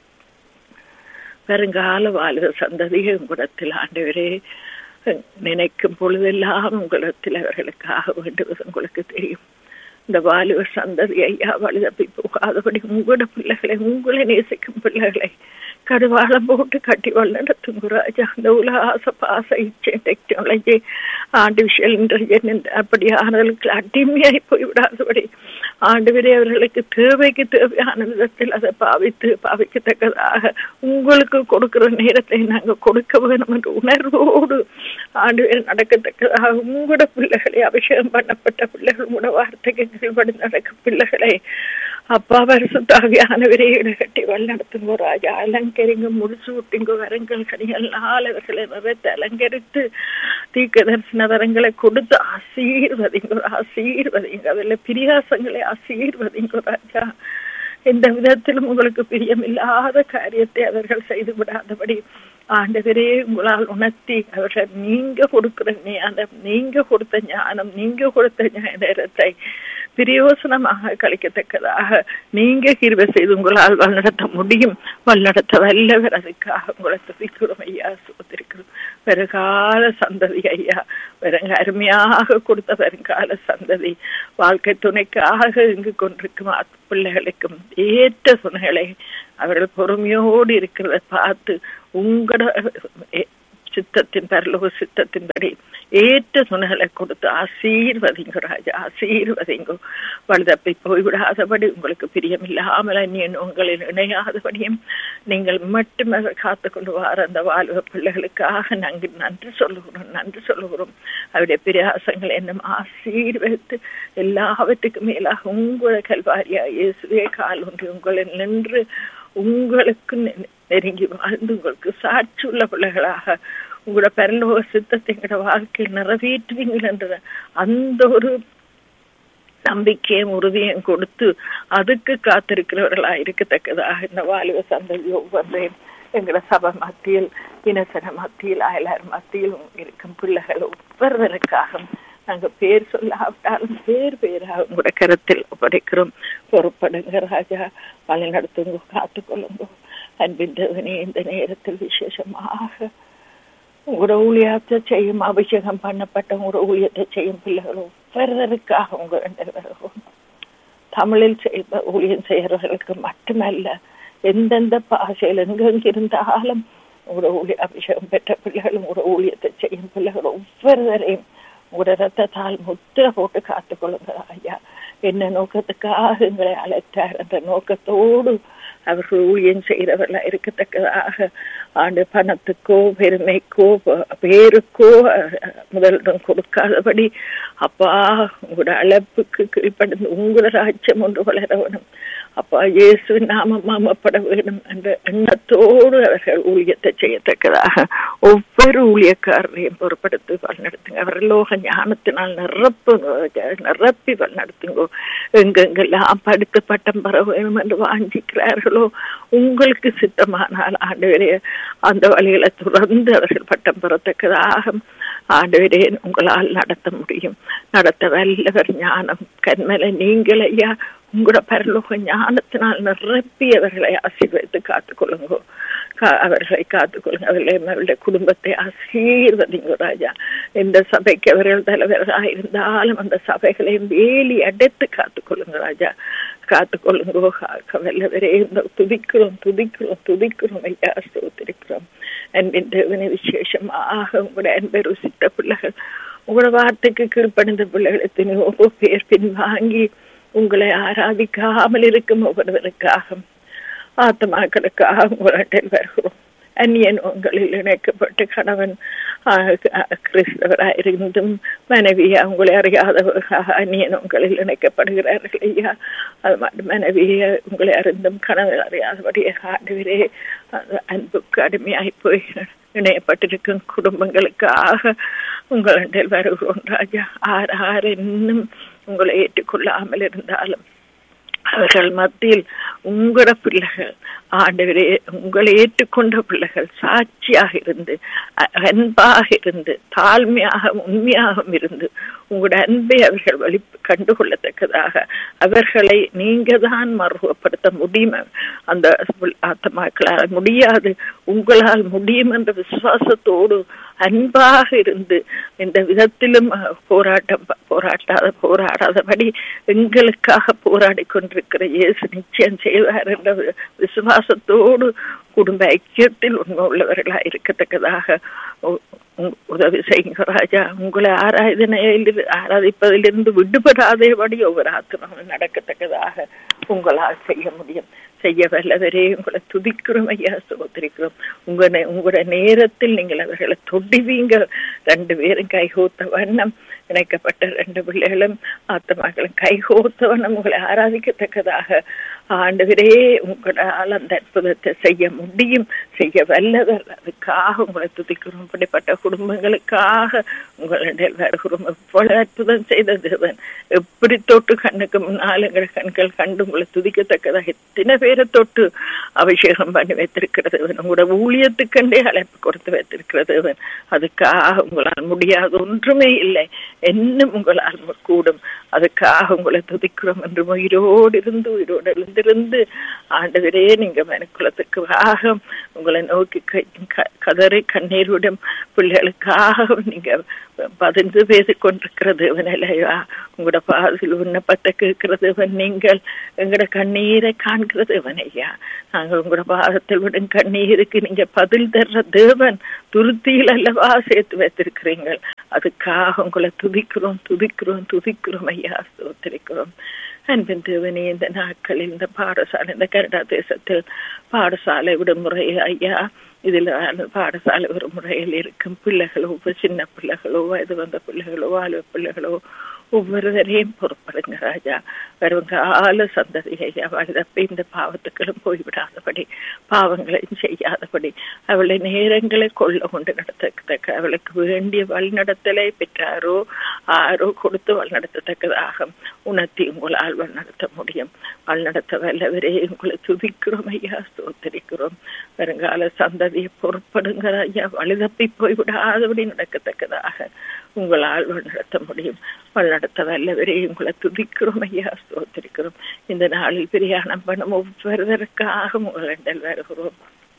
வருங்கால வாலிப சந்ததியை உங்களிடத்தில் ஆண்டவரே நினைக்கும் பொழுதெல்லாம் உங்களிடத்தில் அவர்களுக்காக வேண்டுவது உங்களுக்கு தெரியும் இந்த வாலிப சந்ததி ஐயா வலுதப்பி போகாதபடி உங்களோட பிள்ளைகளை உங்களை நேசிக்கும் பிள்ளைகளை கடுவாளம் போட்டு கட்டி வல்லடத்துங்க ராஜா அந்த உலகாச பாச இச்சை டெக்னாலஜி ஆர்டிபிஷியல் இன்டெலிஜென்ஸ் அப்படியானவர்களுக்கு அடிமையாய் போய்விடாதபடி ஆண்டு அவர்களுக்கு தேவைக்கு தேவையான விதத்தில் அதை பாவித்து பாவிக்கத்தக்கதாக உங்களுக்கு கொடுக்கிற நேரத்தை நாங்கள் கொடுக்க வேணும் என்ற உணர்வோடு ஆண்டு நடக்கத்தக்கதாக உங்களோட பிள்ளைகளை அபிஷேகம் பண்ணப்பட்ட பிள்ளைகள் உங்களோட வார்த்தைக்கு கீழ்படி நடக்கும் பிள்ளைகளை அப்பா வருஷத்தாவியானவரே இடகட்டி வழிநடத்துங்க ராஜா அலங்கரிங்க முடிச்சு விட்டுங்க வரங்கள் கனிகள் நாளவர்களை நிறைத்து அலங்கரித்து தீக்க தரிசன வரங்களை கொடுத்து ஆசீர்வதிங்க ஆசீர்வதிங்க அதில் பிரியாசங்களை ஆசீர்வதிங்க ராஜா எந்த விதத்திலும் உங்களுக்கு பிரியமில்லாத காரியத்தை அவர்கள் செய்து விடாதபடி ஆண்டவரே உங்களால் உணர்த்தி அவர்கள் நீங்க கொடுக்கிற ஞானம் நீங்க கொடுத்த ஞானம் நீங்க கொடுத்த நேரத்தை பிரயோசனமாக கழிக்கத்தக்கதாக நீங்க கிருபை செய்து உங்களால் வழிநடத்த முடியும் வழிநடத்த வல்லவர் அதுக்காக உங்களை துதிக்கிறோம் ஐயா சுத்திருக்கிறோம் வருகால சந்ததி ஐயா வருங்க அருமையாக கொடுத்த வருங்கால சந்ததி வாழ்க்கை துணைக்காக இங்கு கொண்டிருக்கும் பிள்ளைகளுக்கும் ஏற்ற துணைகளை அவர்கள் பொறுமையோடு இருக்கிறத பார்த்து உங்களோட சித்தத்தின் பரலோக சித்தத்தின்படி ஏற்ற துணைகளை கொடுத்து ஆசீர்வதிங்க ராஜா ஆசீர்வதிங்கோ வலுதப்பை போய்விடாதபடி உங்களுக்கு பிரியமில்லாமல் அந்நியன் உங்களில் இணையாதபடியும் நீங்கள் மட்டும் அதை காத்து கொண்டு வர அந்த வாழ்வ பிள்ளைகளுக்காக நாங்கள் நன்றி சொல்லுகிறோம் நன்றி சொல்லுகிறோம் அவருடைய பிரயாசங்கள் என்னும் ஆசீர்வதித்து எல்லாவற்றுக்கும் மேலாக உங்களை கல்வாரியா இயேசுவே கால் ஒன்று உங்களில் நின்று உங்களுக்கு நெருங்கி வாழ்ந்து உங்களுக்கு சாட்சி உள்ள பிள்ளைகளாக உங்களோட பரலோக சித்தத்தை எங்களோட வாழ்க்கையில் நிறைவேற்றுவீங்கள் என்ற அந்த ஒரு நம்பிக்கையும் உறுதியும் கொடுத்து அதுக்கு காத்திருக்கிறவர்களா இருக்கத்தக்கதாக இந்த வாலிப சந்ததி ஒவ்வொன்றையும் எங்கள சபை மத்தியில் இனசன மத்தியில் அயலார் மத்தியில் இருக்கும் பிள்ளைகள் ஒவ்வொருவருக்காக நாங்க பேர் சொல்லாவிட்டாலும் பேர் பேராக உங்களோட கருத்தில் ஒப்படைக்கிறோம் பொறுப்படுங்க ராஜா வழி நடத்துங்க காத்துக்கொள்ளுங்க அன்பின் தேவனே இந்த நேரத்தில் விசேஷமாக உங்களோட ஊழியத்தை செய்யும் அபிஷேகம் பண்ணப்பட்ட உங்களோட ஊழியத்தை செய்யும் பிள்ளைகள் ஒவ்வொருவருக்காக உங்க வேண்டுகிறோம் தமிழில் செய்த ஊழியம் செய்கிறவர்களுக்கு மட்டுமல்ல எந்தெந்த பாஷையில் எங்கெங்க இருந்தாலும் உங்களோட ஊழிய அபிஷேகம் பெற்ற பிள்ளைகள் உங்களோட ஊழியத்தை செய்யும் பிள்ளைகள் ஒவ்வொருவரையும் உங்களோட ரத்தத்தால் முத்திர போட்டு காத்துக்கொள்ளுங்க ஐயா என்ன நோக்கத்துக்காக எங்களை அழைத்தார் அந்த நோக்கத்தோடு அவர்கள் ஊழியம் செய்கிறவர்களா இருக்கத்தக்கதாக ஆண்டு பணத்துக்கோ பெருமைக்கோ பேருக்கோ முதலிடம் கொடுக்காதபடி அப்பா உங்களோட அழைப்புக்கு கீழ்ப்படிந்து உங்களோட ராஜ்யம் ஒன்று வளரவனும் அப்பா இயேசு நாம மாமப்பட வேண்டும் என்ற எண்ணத்தோடு அவர்கள் ஊழியத்தை செய்யத்தக்கதாக ஒவ்வொரு ஊழியக்காரரையும் பொறுப்படுத்தி வழிநடத்துங்க அவர் லோக ஞானத்தினால் நிரப்பு நிரப்பி வழிநடத்துங்கோ எங்கெங்கெல்லாம் படித்து பட்டம் பெற வேண்டும் என்று வாஞ்சிக்கிறார்களோ உங்களுக்கு சித்தமானால் ஆண்டு அந்த வழிகளை துறந்து அவர்கள் பட்டம் பெறத்தக்கதாக ஆண்டவரே உங்களால் நடத்த முடியும் நடத்த வல்லவர் ஞானம் கண்மலை நீங்கள் ஐயா உங்களோட பரலோக ஞானத்தினால் நிரப்பி அவர்களை ஆசீர்வதித்து காத்துக்கொள்ளுங்கோ அவர்களை காத்துக்கொள்ளுங்க அவர்களை அவருடைய குடும்பத்தை ஆசீர்வதிங்க ராஜா எந்த சபைக்கு அவர்கள் தலைவர்களாக இருந்தாலும் அந்த சபைகளையும் வேலி அடைத்து காத்துக்கொள்ளுங்க ராஜா காத்துக்கொள்ளுங்கோ வல்லவரே இந்த துதிக்கிறோம் துதிக்கிறோம் துதிக்கிறோம் ஐயா ஸ்தோத்திருக்கிறோம் அன்பின் தேவனை விசேஷமாக உங்களோட அன்பை ருசித்த பிள்ளைகள் உங்களோட வார்த்தைக்கு கீழ்ப்படிந்த பிள்ளைகள் எத்தனையோ பேர் பின்வாங்கி உங்களை ஆராதிக்காமல் இருக்கும் ஒவ்வொருவருக்காக ஆத்மாக்களுக்காக உங்களிடம் வருகிறோம் அந்நியன் உங்களில் இணைக்கப்பட்டு கணவன் கிறிஸ்தவராயிருந்தும் மனைவி அவங்களை அறியாதவர்களாக அந்நியன் உங்களில் இணைக்கப்படுகிறார்கள் ஐயா அது மட்டும் மனைவியை உங்களை அறிந்தும் கணவர் அறியாதபடியே ஆண்டுவரே அன்புக்கு அடிமையாய் போய் இணையப்பட்டிருக்கும் குடும்பங்களுக்காக உங்களிடம் வருகிறோம் ராஜா ஆர் ஆர் இன்னும் உங்களை ஏற்றுக்கொள்ளாமல் இருந்தாலும் அவர்கள் மத்தியில் உங்களோட பிள்ளைகள் ஆண்டவரே உங்களை ஏற்றுக்கொண்ட பிள்ளைகள் சாட்சியாக இருந்து அன்பாக இருந்து தாழ்மையாக உண்மையாக இருந்து உங்களோட அன்பை அவர்கள் வழி கண்டுகொள்ளத்தக்கதாக அவர்களை நீங்க தான் மறுவப்படுத்த முடியும் அந்த ஆத்மாக்களால் முடியாது உங்களால் முடியும் என்ற விசுவாசத்தோடு அன்பாக இருந்து எந்த விதத்திலும் போராட்டம் போராட்டாத போராடாதபடி எங்களுக்காக போராடி கொண்டிருக்கிற இயேசு நிச்சயம் செய்வார் என்ற விசுவாசத்தோடு குடும்ப ஐக்கியத்தில் உண்மை உள்ளவர்களா இருக்கத்தக்கதாக உதவி செய்யுங்க ராஜா உங்களை ஆராதனையில் ஆராதிப்பதிலிருந்து விடுபடாதபடி ஒவ்வொரு ஆத்திரமும் நடக்கத்தக்கதாக உங்களால் செய்ய முடியும் செய்ய வல்லவரே உங்களை துதிக்கிறோம் ஐயா சோதரிக்கிறோம் உங்க உங்களோட நேரத்தில் நீங்கள் அவர்களை தொடிவீங்க ரெண்டு பேரும் கைகோத்த வண்ணம் இணைக்கப்பட்ட ரெண்டு பிள்ளைகளும் ஆத்தமாக்களும் கைகோத்த வண்ணம் உங்களை ஆராதிக்கத்தக்கதாக ஆண்டவரே உங்களால் அந்த அற்புதத்தை செய்ய முடியும் செய்ய வல்லவர் அதுக்காக உங்களை துதிக்கிறோம் இப்படிப்பட்ட குடும்பங்களுக்காக உங்களிடம் வருகிறோம் எவ்வளவு அற்புதம் செய்த தேவன் எப்படி தொட்டு கண்ணுக்கு முன்னால் எங்கள் கண்கள் கண்டு உங்களை துதிக்கத்தக்கதாக எத்தனை பேரை தொட்டு அபிஷேகம் பண்ணி வைத்திருக்கிற தேவன் உங்களோட ஊழியத்துக்கண்டே அழைப்பு கொடுத்து வைத்திருக்கிற தேவன் அதுக்காக உங்களால் முடியாத ஒன்றுமே இல்லை என்னும் உங்களால் கூடும் அதுக்காக உங்களை துதிக்கிறோம் என்று உயிரோடு இருந்து உயிரோடு எழுந்திருந்து ஆண்டவரே நீங்க மனுக்குலத்துக்காக உங்களை நோக்கி கதறி கண்ணீருடன் பிள்ளைகளுக்காக நீங்க பதிந்து பேசிக் கொண்டிருக்கிற தேவன் இல்லையா உங்களோட பாதில் விண்ணப்பத்தை கேட்கிற தேவன் நீங்கள் எங்களோட கண்ணீரை காண்கிற தேவன் ஐயா நாங்கள் உங்களோட பாதத்தில் விடும் கண்ணீருக்கு நீங்க பதில் தர்ற தேவன் துருத்தியில் அல்லவா சேர்த்து வைத்திருக்கிறீங்கள் அதுக்காக உங்களை துதிக்கிறோம் துதிக்கிறோம் துதிக்கிறோம் ஐயா ஸ்தோத்திரிக்கிறோம் அன்பின் தேவனே இந்த நாட்களில் இந்த பாடசாலை இந்த கனடா தேசத்தில் பாடசாலை விடுமுறை ஐயா இதில் பாடசாலை விடுமுறையில் இருக்கும் பிள்ளைகளோ சின்ன பிள்ளைகளோ வயது வந்த பிள்ளைகளோ வாலிப பிள்ளைகளோ ஒவ்வொருவரையும் பொறுப்படுங்க ராஜா வருங்கால சந்ததியை அவள் தப்பி இந்த பாவத்துக்களும் போய்விடாதபடி பாவங்களையும் செய்யாதபடி அவளை நேரங்களை கொள்ள கொண்டு நடத்தத்தக்க அவளுக்கு வேண்டிய வழிநடத்தலை பெற்றாரோ ஆரோ கொடுத்து வழிநடத்தத்தக்கதாக உணர்த்தி உங்களால் வழிநடத்த முடியும் வழிநடத்த வல்லவரே உங்களை துதிக்கிறோம் ஐயா ஸ்தோத்தரிக்கிறோம் வருங்கால சந்ததியை பொறுப்படுங்க ஐயா வழிதப்பி போய்விடாதபடி நடக்கத்தக்கதாக உங்களால் வழிநடத்த முடியும் வழிநடத்த வல்லவரே உங்களை துதிக்கிறோம் ஐயா ஸ்தோத்திரிக்கிறோம் இந்த நாளில் பிரியாணம் பண்ணும் ஒவ்வொருவருக்காக உங்களிடல் வருகிறோம்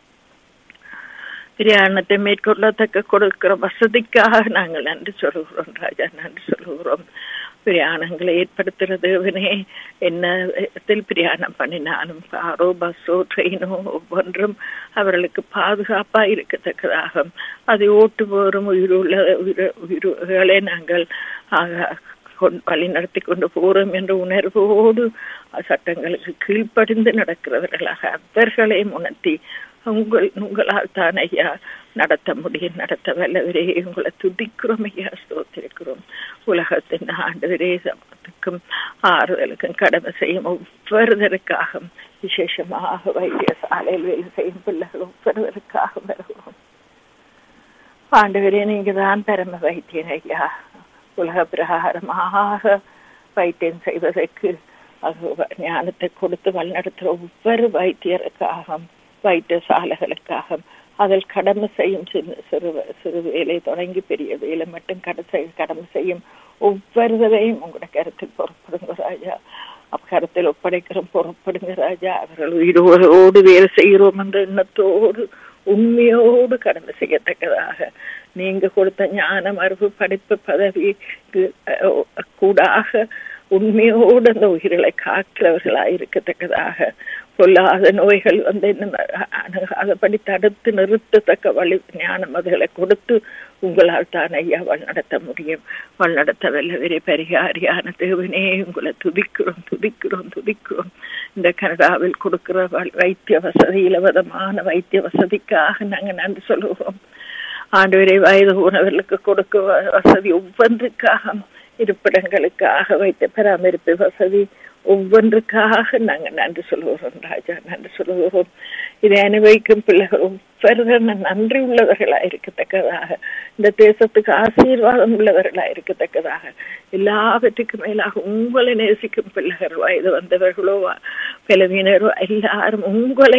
பிரியாணத்தை மேற்கொள்ளத்தக்க கொடுக்கிற வசதிக்காக நாங்கள் நன்றி சொல்லுகிறோம் ராஜா நன்றி சொல்லுகிறோம் பிரயாணங்களை ஏற்படுத்துகிற தேவனே என்ன விதத்தில் பிரயாணம் பண்ணினாலும் காரோ பஸ்ஸோ ட்ரெயினோ ஒவ்வொன்றும் அவர்களுக்கு பாதுகாப்பா இருக்கத்தக்கதாக அதை ஓட்டு போரும் உயிருள்ள உயிர்களை நாங்கள் வழி நடத்தி கொண்டு போறோம் என்ற உணர்வோடு சட்டங்களுக்கு கீழ்ப்படிந்து நடக்கிறவர்களாக அவர்களையும் உணர்த்தி உங்கள் உங்களால் தான் ஐயா நடத்த முடியும் நடத்த வல்லவரே உங்களை துதிக்கிறோம் ஐயா ஸ்தோத்திருக்கிறோம் உலகத்தின் ஆண்டவரே சமத்துக்கும் ஆறுதலுக்கும் கடமை செய்யும் ஒவ்வொருவருக்காக விசேஷமாக வைத்திய சாலையில் வேலை செய்யும் பிள்ளைகள் ஒவ்வொருவருக்காக வருகிறோம் ஆண்டவரே நீங்க தான் பரம வைத்தியன் ஐயா உலக பிரகாரமாக வைத்தியம் செய்வதற்கு ஞானத்தை கொடுத்து வழிநடத்துகிற ஒவ்வொரு வைத்தியருக்காக வைத்தியசாலைகளுக்காக அதில் கடமை செய்யும் சிறு சிறு சிறு வேலை தொடங்கி பெரிய வேலை மட்டும் கடை கடமை செய்யும் ஒவ்வொருவரையும் உங்களோட கருத்தில் பொறுப்படுங்க ராஜா கருத்தில் ஒப்படைக்கிறோம் பொறுப்படுங்க ராஜா அவர்கள் உயிரோடு வேலை செய்கிறோம் என்ற எண்ணத்தோடு உண்மையோடு கடமை செய்யத்தக்கதாக நீங்க கொடுத்த ஞானம் அறிவு படிப்பு பதவி கூடாக உண்மையோடு அந்த உயிர்களை காக்கிறவர்களாக இருக்கத்தக்கதாக பொல்லாத நோய்கள் வந்து அணுகாதபடி தடுத்து நிறுத்தத்தக்க வழி ஞானம் அதுகளை கொடுத்து உங்களால் தான் ஐயா வழிநடத்த முடியும் வழிநடத்த வல்லவரே பரிகாரியான தேவனே உங்களை துதிக்கிறோம் துதிக்கிறோம் துதிக்கிறோம் இந்த கனடாவில் கொடுக்கிற வைத்திய வசதி இலவசமான வைத்திய வசதிக்காக நாங்கள் நன்றி சொல்லுவோம் ஆண்டு வயது உணவர்களுக்கு கொடுக்க வசதி ஒவ்வொன்றுக்காக இருப்பிடங்களுக்காக வைத்த பராமரிப்பு வசதி ஒவ்வொன்றுக்காக நாங்கள் நன்றி சொல்லுகிறோம் ராஜா நன்றி சொல்லுகிறோம் இதை அனுபவிக்கும் பிள்ளைகள் ஒவ்வொருவர் நன்றி உள்ளவர்களா இருக்கத்தக்கதாக இந்த தேசத்துக்கு ஆசீர்வாதம் உள்ளவர்களா இருக்கத்தக்கதாக எல்லாவற்றுக்கும் மேலாக உங்களை நேசிக்கும் பிள்ளைகள் வயது வந்தவர்களோ பலவீனரோ எல்லாரும் உங்களை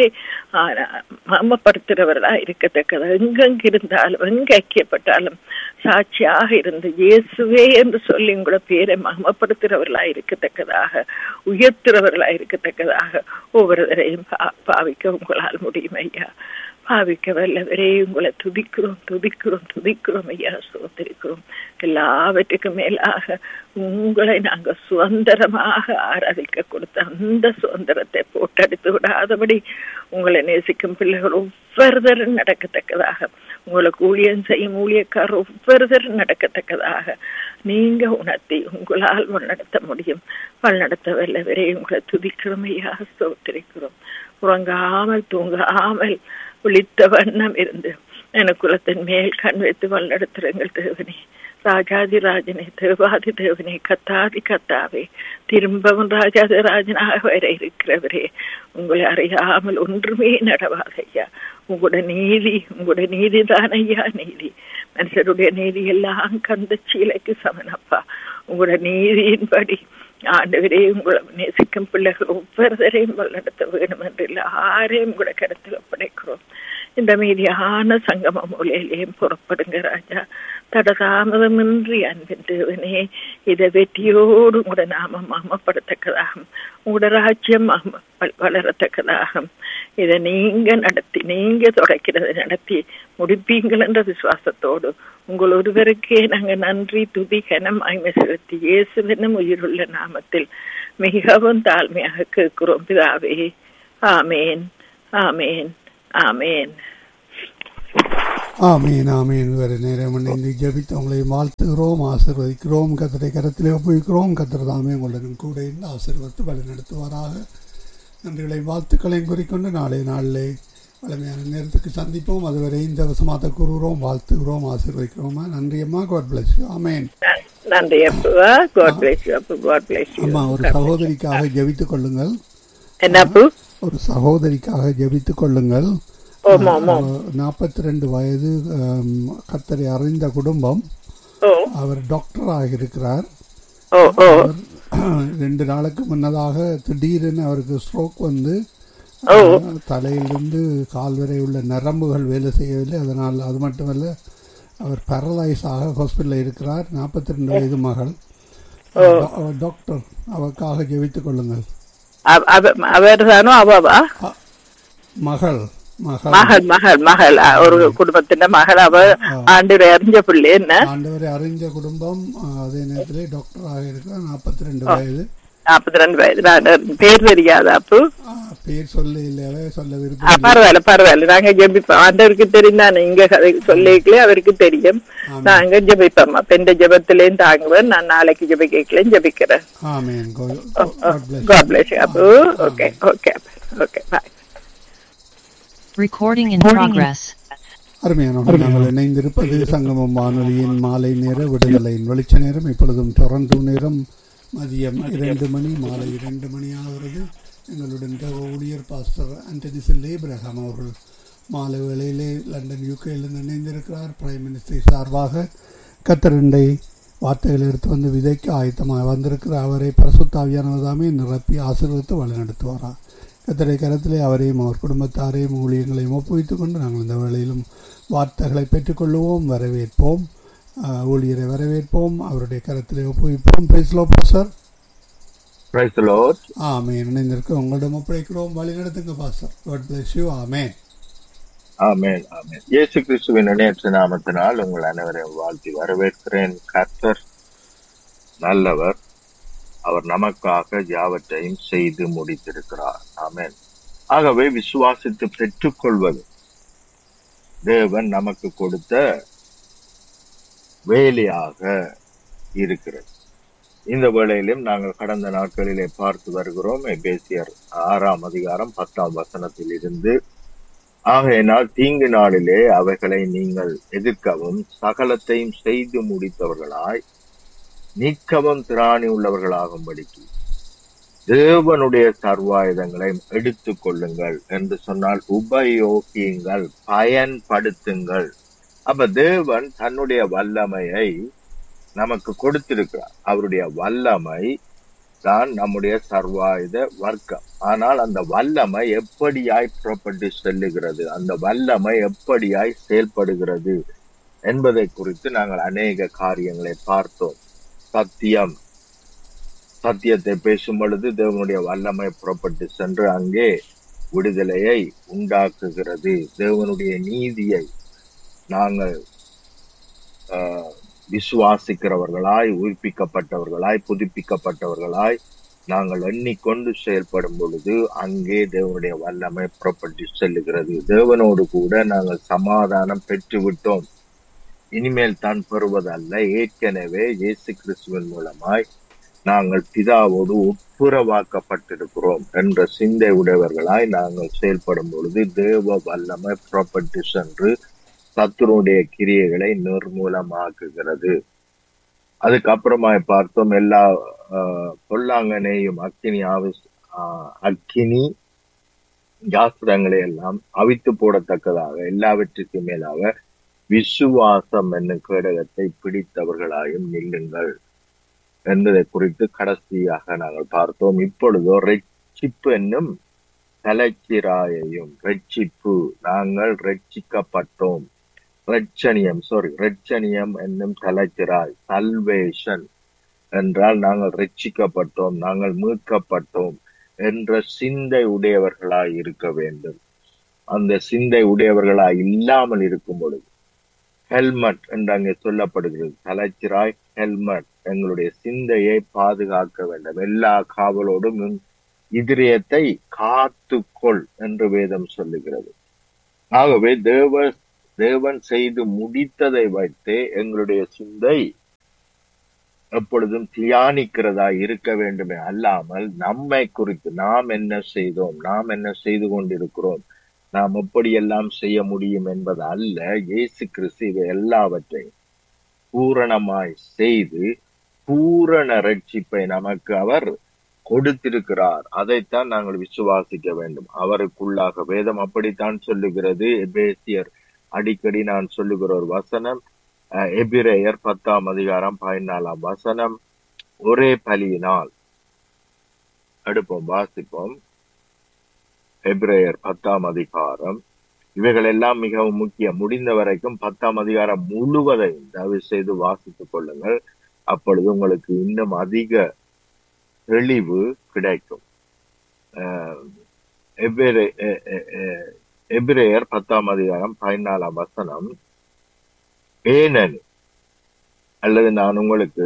மமப்படுத்துகிறவர்களா இருக்கத்தக்கதாக எங்கெங்க இருந்தாலும் எங்க ஐக்கியப்பட்டாலும் சாட்சியாக இருந்து இயேசுவே என்று சொல்லி உங்களோட பேரை மகமப்படுத்துகிறவர்களா இருக்கத்தக்கதாக உயர்த்துறவர்களா இருக்கத்தக்கதாக ஒவ்வொருவரையும் பாவிக்க உங்களால் முடியும் ஐயா பாவிக்க வல்லவரே உங்களை துதிக்கிறோம் துதிக்கிறோம் துதிக்கிறோம் ஐயா சோதரிக்கிறோம் எல்லாவற்றுக்கும் மேலாக உங்களை நாங்க சுதந்திரமாக ஆராதிக்க கொடுத்த அந்த சுதந்திரத்தை போட்டடித்து விடாதபடி உங்களை நேசிக்கும் பிள்ளைகள் ஒவ்வொருத்தரும் நடக்கத்தக்கதாக உங்களுக்கு ஊழியம் செய்யும் ஊழியக்கார் ஒவ்வொருத்தரும் நடக்கத்தக்கதாக நீங்க உணர்த்தி உங்களால் நடத்த முடியும் வழிநடத்த வல்லவரே உங்களை துதிக்கிறோம் ஐயா ஸ்தோத்திரிக்கிறோம் உறங்காமல் தூங்காமல் விழித்த வண்ணம் இருந்து எனக்குலத்தின் மேல் கண் வைத்து வழிநடத்துறங்கள் தேவனே ராஜாதி ராஜனே தேவாதி தேவனே கத்தாதி கத்தாவே திரும்பவும் ராஜாதி ராஜனாக வர இருக்கிறவரே உங்களை அறியாமல் ஒன்றுமே நடவாதையா உங்களோட நீதி உங்களோட நீதி தான் ஐயா நீதி மனுஷருடைய நீதி எல்லாம் கந்த சீலைக்கு சமனப்பா உங்களோட நீதியின்படி ஆண்டவரே உங்களை நேசிக்கும் பிள்ளைகள் ஒவ்வொருத்தரையும் வழிநடத்த வேண்டும் என்று எல்லாரையும் கூட கருத்தில் ஒப்படைக்கிறோம் இந்த மீதியான சங்கம மூலையிலேயும் புறப்படுங்க ராஜா தடதாமதமின்றி அன்பின் தேவனே இதை வெற்றியோடு உங்களோட நாமம் மகமப்படத்தக்கதாகும் உங்களோட ராஜ்யம் வளரத்தக்கதாகும் இதை நீங்க நடத்தி நீங்க தொடக்கிறதை நடத்தி முடிப்பீங்கள் என்ற விசுவாசத்தோடு உங்கள் ஒருவருக்கே நாங்க நன்றி துதி கனம் ஐமை செலுத்தி இயேசுவெனும் உயிருள்ள நாமத்தில் மிகவும் தாழ்மையாக கேட்கிறோம் பிதாவே ஆமேன் ஆமேன் ஆமேன் ஆமீன் ஆமீன் வேறு நேரம் இணைந்து ஜபித்து உங்களை வாழ்த்துகிறோம் ஆசிர்வதிக்கிறோம் கத்திரை கரத்திலே ஒப்புவிக்கிறோம் கத்திர தாமே உங்களுடன் கூட இருந்து ஆசீர்வத்து வழி நடத்துவாராக நன்றிகளை வாழ்த்துக்களையும் குறிக்கொண்டு நாளை நாளிலே வளமையான நேரத்துக்கு சந்திப்போம் அதுவரை இந்த வசமாத்த கூறுகிறோம் வாழ்த்துகிறோம் ஆசீர்வதிக்கிறோமா நன்றியம்மா காட் பிளஸ் ஆமேன் நன்றி அப்பு காட் பிளேஸ் யூ அப்பு காட் பிளேஸ் யூ அம்மா ஒரு சகோதரிக்காக ஜெபித்துக் கொள்ளுங்கள் என்ன அப்பு ஒரு சகோதரிக்காக ஜெபித்துக் கொள்ளுங்கள் ஓமா ஓமா நாற்பத்தி ரெண்டு வயது ஆம், கர்த்தரை அறிந்த குடும்பம் ஓ அவர் டாக்டராக இருக்கிறார் ஓ ஓ அவர் ரெண்டு நாளுக்கு முன்னதாக திடீரென அவருக்கு ஸ்ட்ரோக் வந்து ஓ. அஹ், தலையிலிருந்து கால் வரை உள்ள நரம்புகள் வேலை செய்யவில்லை அதனால் அது மட்டுமல்ல அவர் பேரலைஸ் ஆக ஹாஸ்பிட்டலில் இருக்கிறார் நாற்பத்தி ரெண்டு வயது மகள் டா- அவர் டாக்டர் அவருக்காக ஜெபித்துக் கொள்ளுங்கள் அவ- அவ- அவர் தானோ அவவா அ- மகள் மகள் மகள் மகள் மகள் அ, ஒரு குடும்பத்தின் மகள் அவ ஆண்டு அறிஞ்ச பிள்ளை என்ன ஆண்டவரை அறிஞ்ச குடும்பம் அஹ், அதே நேரத்திலே டாக்டராக இருக்கிறார் நாற்பத்தி ரெண்டு வயது நாற்பத்தி ரெண்டு வயது நான் பேர் தெரியாதா அப்பு அஹ், பேர் சொல்ல இல்லையாவே சொல்ல ஆ, விருப்பம் இல்லை. பரவாயில்ல பரவாயில்ல நாங்க ஜெபிப்போம் ஆண்டவருக்கு தெரியும் நான் இங்க கதை சொல்லிக்கலே அவருக்கு தெரியும் நாங்க ஜெபிப்போம் அப்ப இந்த ஜெபத்திலேயும் தாங்குவேன் நான் நாளைக்கு ஜெபிக்கலையும் ஜெபிக்கிறேன் amen God- God bless you. God bless அப்பு okay okay okay bye Recording in progress. அருமையானவர்கள் நாங்கள் இணைந்திருப்பது சங்கமம் வானொலியின் மாலை நேர விடுதலையின் வெளிச்ச நேரம் இப்பொழுதும் டொரண்டோ நேரம் மதியம் இரண்டு மணி மாலை இரண்டு மணி ஆகிறது எங்களுடன் தேவ ஊழியர் பாஸ்டர் ஆண்டனி லேப்ரஹாம் அவர்கள் மாலை வேளையிலே லண்டன் யூகேயிலிருந்து இணைந்திருக்கிறார் பிரைம் மினிஸ்டர் சார்பாக கத்தரண்டை வார்த்தைகள் எடுத்து வந்து விதைக்க ஆயத்தமாக வந்திருக்கிற அவரை பரசுத்தாவியானவதாமே நிரப்பி ஆசீர்வதித்து வழிநடத்துவாராம் கத்தரை கரத்திலே அவரையும் அவர் குடும்பத்தாரையும் ஊழியங்களையும் ஒப்புவித்துக் கொண்டு நாங்கள் இந்த வேளையிலும் வார்த்தைகளை பெற்றுக்கொள்வோம் வரவேற்போம் ஆஹ், ஊழியரை வரவேற்போம் அவருடைய கரத்திலே ஒப்புவிப்போம் பேசலோ pastor Praise the Lord. Amen இணைந்திருக்க உங்களிடம் ஒப்படைக்கிறோம் வழி நடத்துங்க pastor God bless you amen amen amen இயேசு கிறிஸ்துவின் இணையற்ற நாமத்தினால் உங்கள் அனைவரையும் வாழ்த்தி வரவேற்கிறேன் கர்த்தர் நல்லவர் அவர் நமக்காக யாவற்றையும் செய்து முடித்திருக்கிறார் ஆமென் ஆகவே விசுவாசித்து பெற்றுக்கொள்வது தேவன் நமக்கு கொடுத்த வேலையாக இருக்கிறது இந்த வேளையிலும் நாங்கள் கடந்த நாட்களிலே பார்த்து வருகிறோம் எபேசியர் ஆறாம் அதிகாரம் பத்தாம் வசனத்தில் இருந்து ஆகையினால் தீங்கு நாளிலே அவைகளை நீங்கள் எதிர்க்கவும் சகலத்தையும் செய்து முடித்தவர்களாய் நிற்கவும் திராணி உள்ளவர்களாகும்படிக்கு தேவனுடைய சர்வாயுதங்களை எடுத்துக் கொள்ளுங்கள் என்று சொன்னால் உபயோகியுங்கள் பயன்படுத்துங்கள் அப்ப தேவன் தன்னுடைய வல்லமையை நமக்கு கொடுத்திருக்கிறார் அவருடைய வல்லமை தான் நம்முடைய சர்வாயுத வர்க்கம் ஆனால் அந்த வல்லமை எப்படியாய் புறப்பட்டு செல்லுகிறது அந்த வல்லமை எப்படியாய் செயல்படுகிறது என்பதை குறித்து நாங்கள் அநேக காரியங்களை பார்த்தோம் சத்தியம் சத்தியத்தை பேசும் பொழுது தேவனுடைய வல்லமை புறப்பட்டு சென்று அங்கே விடுதலையை உண்டாக்குகிறது தேவனுடைய நீதியை நாங்கள் ஆஹ், விசுவாசிக்கிறவர்களாய் உயிர்ப்பிக்கப்பட்டவர்களாய் புதுப்பிக்கப்பட்டவர்களாய் நாங்கள் எண்ணிக்கொண்டு செயல்படும் பொழுது அங்கே தேவனுடைய வல்லமை புறப்பட்டு செல்லுகிறது தேவனோடு கூட நாங்கள் சமாதானம் பெற்று விட்டோம் இனிமேல் தான் பெறுவதல்ல ஏற்கனவே இயேசு கிறிஸ்துவின் மூலமாய் நாங்கள் பிதாவோடு ஒப்புரவாக்கப்பட்டிருக்கிறோம் என்ற சிந்தை உடையவர்களாய் நாங்கள் செயல்படும் பொழுது தேவ வல்லமை புறப்பட்டு சென்று சத்துருடைய கிரியைகளை நிர்மூலமாக்குகிறது அதுக்கப்புறமாய் பார்த்தோம் எல்லா ஆஹ், பொல்லாங்கனையும் அக்கினி ஆவிஸ் ஆஹ், அக்கினி யாஸ்திரங்களை எல்லாம் அவித்து போடத்தக்கதாக எல்லாவற்றுக்கும் மேலாக விசுவாசம் என்னும் கேடகத்தை பிடித்தவர்களாயும் நில்லுங்கள் என்பதை குறித்து கடைசியாக நாங்கள் பார்த்தோம் இப்பொழுதோ ரட்சிப்பு என்னும் தலைச்சிராயையும் ரட்சிப்பு நாங்கள் ரட்சிக்கப்பட்டோம் ரட்சணியம் சாரி ரட்சணியம் என்னும் தலைச்சிராய் சல்வேஷன் என்றால் நாங்கள் ரட்சிக்கப்பட்டோம் நாங்கள் மீட்கப்பட்டோம் என்ற சிந்தை உடையவர்களாய் இருக்க வேண்டும் அந்த சிந்தை உடையவர்களாய் இல்லாமல் இருக்கும் பொழுது ஹெல்மெட் என்று அங்கே சொல்லப்படுகிறது தலைச்சிராய் ஹெல்மெட் எங்களுடைய சிந்தையை பாதுகாக்க வேண்டும் எல்லா காவலோடும் உன் இதயத்தை காத்துக்கொள் என்று வேதம் சொல்லுகிறது ஆகவே தேவ தேவன் செய்து முடித்ததை வைத்தே எங்களுடைய சிந்தை எப்பொழுதும் தியானிக்கிறதா இருக்க வேண்டுமே அல்லாமல் நம்மை குறித்து நாம் என்ன செய்தோம் நாம் என்ன செய்து கொண்டிருக்கிறோம் நாம் எப்படியெல்லாம் செய்ய முடியும் என்பது அல்ல இயேசு கிறிஸ்து இவை எல்லாவற்றையும் பூரணமாய் செய்து பூரண ரட்சிப்பை நமக்கு அவர் கொடுத்திருக்கிறார் அதைத்தான் நாங்கள் விசுவாசிக்க வேண்டும் அவருக்குள்ளாக வேதம் அப்படித்தான் சொல்லுகிறது எபேசியர் அடிக்கடி நான் சொல்லுகிற ஒரு வசனம் அஹ், எபிரேயர் பத்தாம் அதிகாரம் பதினாலாம் வசனம் ஒரே பலியினால் அடுப்போம் வாசிப்போம் எபிரேயர் பத்தாம் அதிகாரம் இவைகள் எல்லாம் மிகவும் முக்கியம் முடிந்த வரைக்கும் பத்தாம் அதிகாரம் முழுவதையும் தயவு செய்து வாசித்துக் கொள்ளுங்கள் அப்பொழுது உங்களுக்கு இன்னும் அதிக தெளிவு கிடைக்கும் அஹ், எபிரே- எ- எ- எ- எபிரேயர் பத்தாம் அதிகாரம் பதினாலாம் வசனம் ஏனெனில் அல்லது நான் உங்களுக்கு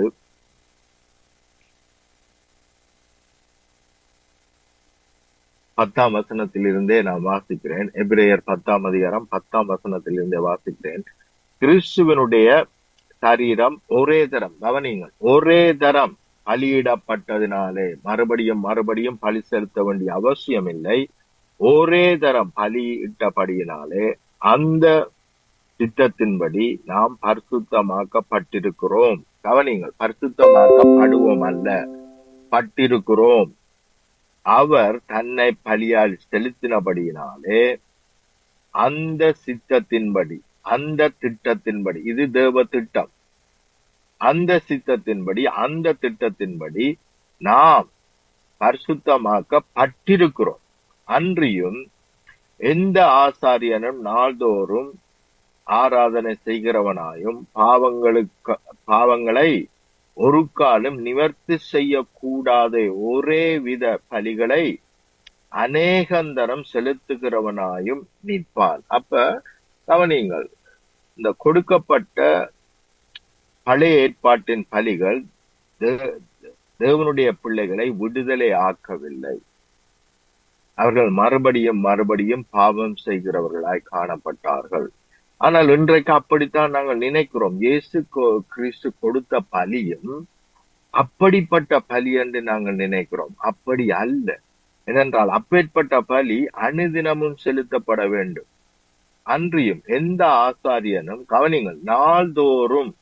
பத்தாம் வசனத்திலிருந்தே நான் வாசிக்கிறேன் எபிரேயர் பத்தாம் அதிகாரம் பத்தாம் வசனத்திலிருந்தே வாசிக்கிறேன் கிறிஸ்துவனுடைய சரீரம் ஒரே தரம் கவனியுங்கள் ஒரே தரம் பலியிடப்பட்டதினாலே மறுபடியும் மறுபடியும் பலி செலுத்த வேண்டிய அவசியம் இல்லை ஒரே தரம் பலியிட்டபடியினாலே அந்த சித்தத்தின்படி நாம் பரிசுத்தமாக்கப்பட்டிருக்கிறோம் கவனிங்கள் பரிசுத்தமாக்கப்படுவோம் அல்ல பட்டிருக்கிறோம் அவர் தன்னை பலியால் செலுத்தினபடியினாலே அந்த சித்தத்தின்படி அந்த திட்டத்தின்படி இது தேவ திட்டம் அந்த சித்தத்தின்படி அந்த திட்டத்தின்படி நாம் பரிசுத்தமாக்கப்பட்டிருக்கிறோம் அன்றியும் எந்த ஆசாரியனும் நாள்தோறும் ஆராதனை செய்கிறவனாயும் பாவங்களுக்கு பாவங்களை ஒரு காலம் நிவர்த்தி செய்யக்கூடாத ஒரே வித பலிகளை அநேகந்தரம் செலுத்துகிறவனாயும் நிற்பான் அப்ப கவனியுங்கள் இந்த கொடுக்கப்பட்ட பழைய ஏற்பாட்டின் பலிகள் தே- தேவனுடைய பிள்ளைகளை விடுதலை ஆக்கவில்லை அவர்கள் மறுபடியும் மறுபடியும் பாவம் செய்கிறவர்களாய் காணப்பட்டார்கள் ஆனால் இன்றைக்கு அப்படித்தான் நாங்கள் நினைக்கிறோம் இயேசு கொ- கிறிஸ்து கொடுத்த பலியும் அப்படிப்பட்ட பலி என்று நாங்கள் நினைக்கிறோம் அப்படி அல்ல ஏனென்றால் அப்பேற்பட்ட பலி அனுதினமும் செலுத்தப்பட வேண்டும் அன்றியும் எந்த ஆசாரியனும் கவனிங்கள் நாள்தோறும்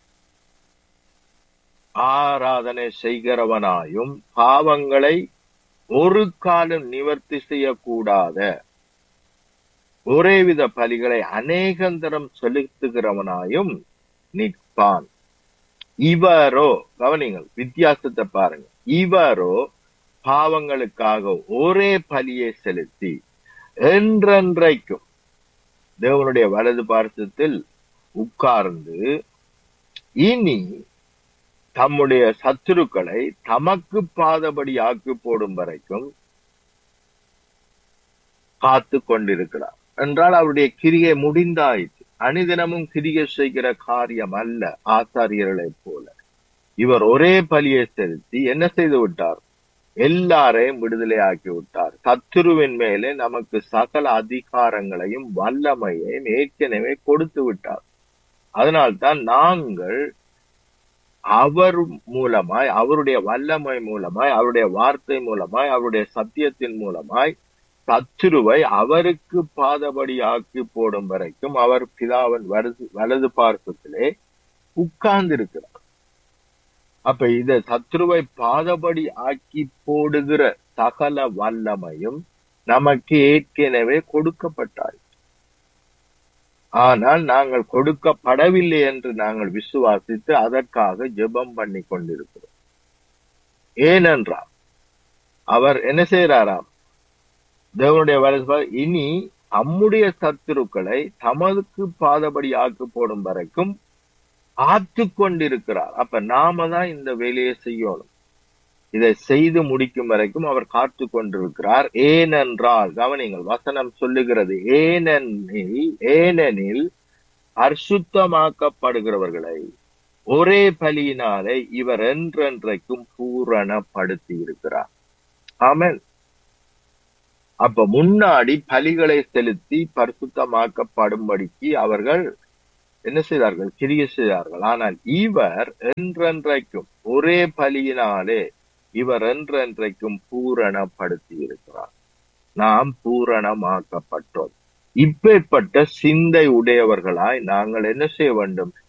ஆராதனை செய்கிறவனாயும் பாவங்களை ஒரு காலம் நிவர்த்தி செய்யக்கூடாத ஒரேவித பலிகளை அநேகந்தரம் செலுத்துகிறவனாயும் நிற்பான் இவரோ கவனிங்கள் வித்தியாசத்தை பாருங்க இவரோ பாவங்களுக்காக ஒரே பலியை செலுத்தி என்றென்றைக்கும் தேவனுடைய வலது பார்சத்தில் உட்கார்ந்து இனி தம்முடைய சத்துருக்களை தமக்கு பாதபடி ஆக்கி போடும் வரைக்கும் காத்து கொண்டிருக்கிறார் என்றால் அவருடைய கிரியை முடிந்தாயிற்று அனுதினமும் கிரியை செய்கிற காரியம் அல்ல ஆசாரியர்களைப் போல இவர் ஒரே பலியை செலுத்தி என்ன செய்து விட்டார் எல்லாரையும் விடுதலை ஆக்கி விட்டார் சத்துருவின் மேலே நமக்கு சகல அதிகாரங்களையும் வல்லமையையும் ஏற்கனவே கொடுத்து விட்டார் அதனால்தான் நாங்கள் அவர் மூலமாய் அவருடைய வல்லமை மூலமாய் அவருடைய வார்த்தை மூலமாய் அவருடைய சத்தியத்தின் மூலமாய் சத்துருவை அவருக்கு பாதபடி ஆக்கி போடும் வரைக்கும் அவர் பிதாவின் வலது வலது பார்க்கத்திலே உட்கார்ந்திருக்கிறார் அப்ப இத சத்ருவை பாதபடி ஆக்கி போடுகிற சகல வல்லமையும் நமக்கு ஏற்கனவே கொடுக்கப்பட்டாய் ஆனால் நாங்கள் கொடுக்கப்படவில்லை என்று நாங்கள் விசுவாசித்து அதற்காக ஜெபம் பண்ணி கொண்டிருக்கிறோம் ஏனென்றால் அவர் என்ன செய்யறாராம் தேவனுடைய வலது இனி தம்முடைய சத்துருக்களை தமதுக்கு பாதபடி ஆக்கி போடும் வரைக்கும் காத்து கொண்டிருக்கிறார் அப்ப நாம தான் இந்த வேலையை செய்யணும் இதை செய்து முடிக்கும் வரைக்கும் அவர் காத்து கொண்டிருக்கிறார் ஏனென்றால் கவனிங்கள் வசனம் சொல்லுகிறது ஏனெனில் ஏனெனில் அர்சுத்தமாக்கப்படுகிறவர்களை ஒரே பலியினாலே இவர் என்றென்றைக்கும் பூரணப்படுத்தி இருக்கிறார் ஆமென் அப்ப முன்னாடி பலிகளை செலுத்தி பரிசுத்தமாக்கப்படும்படிக்கு அவர்கள் என்ன செய்தார்கள் கிரிய செய்தார்கள் ஆனால் இவர் என்றென்றைக்கும் ஒரே பலியினாலே இவர் என்றென்றைக்கும் பூரணப்படுத்தி இருக்கிறார் நாம் பூரணமாக்கப்பட்டோம் இப்பேற்பட்ட சிந்தை உடையவர்களாய் நாங்கள் என்ன செய்ய வேண்டும்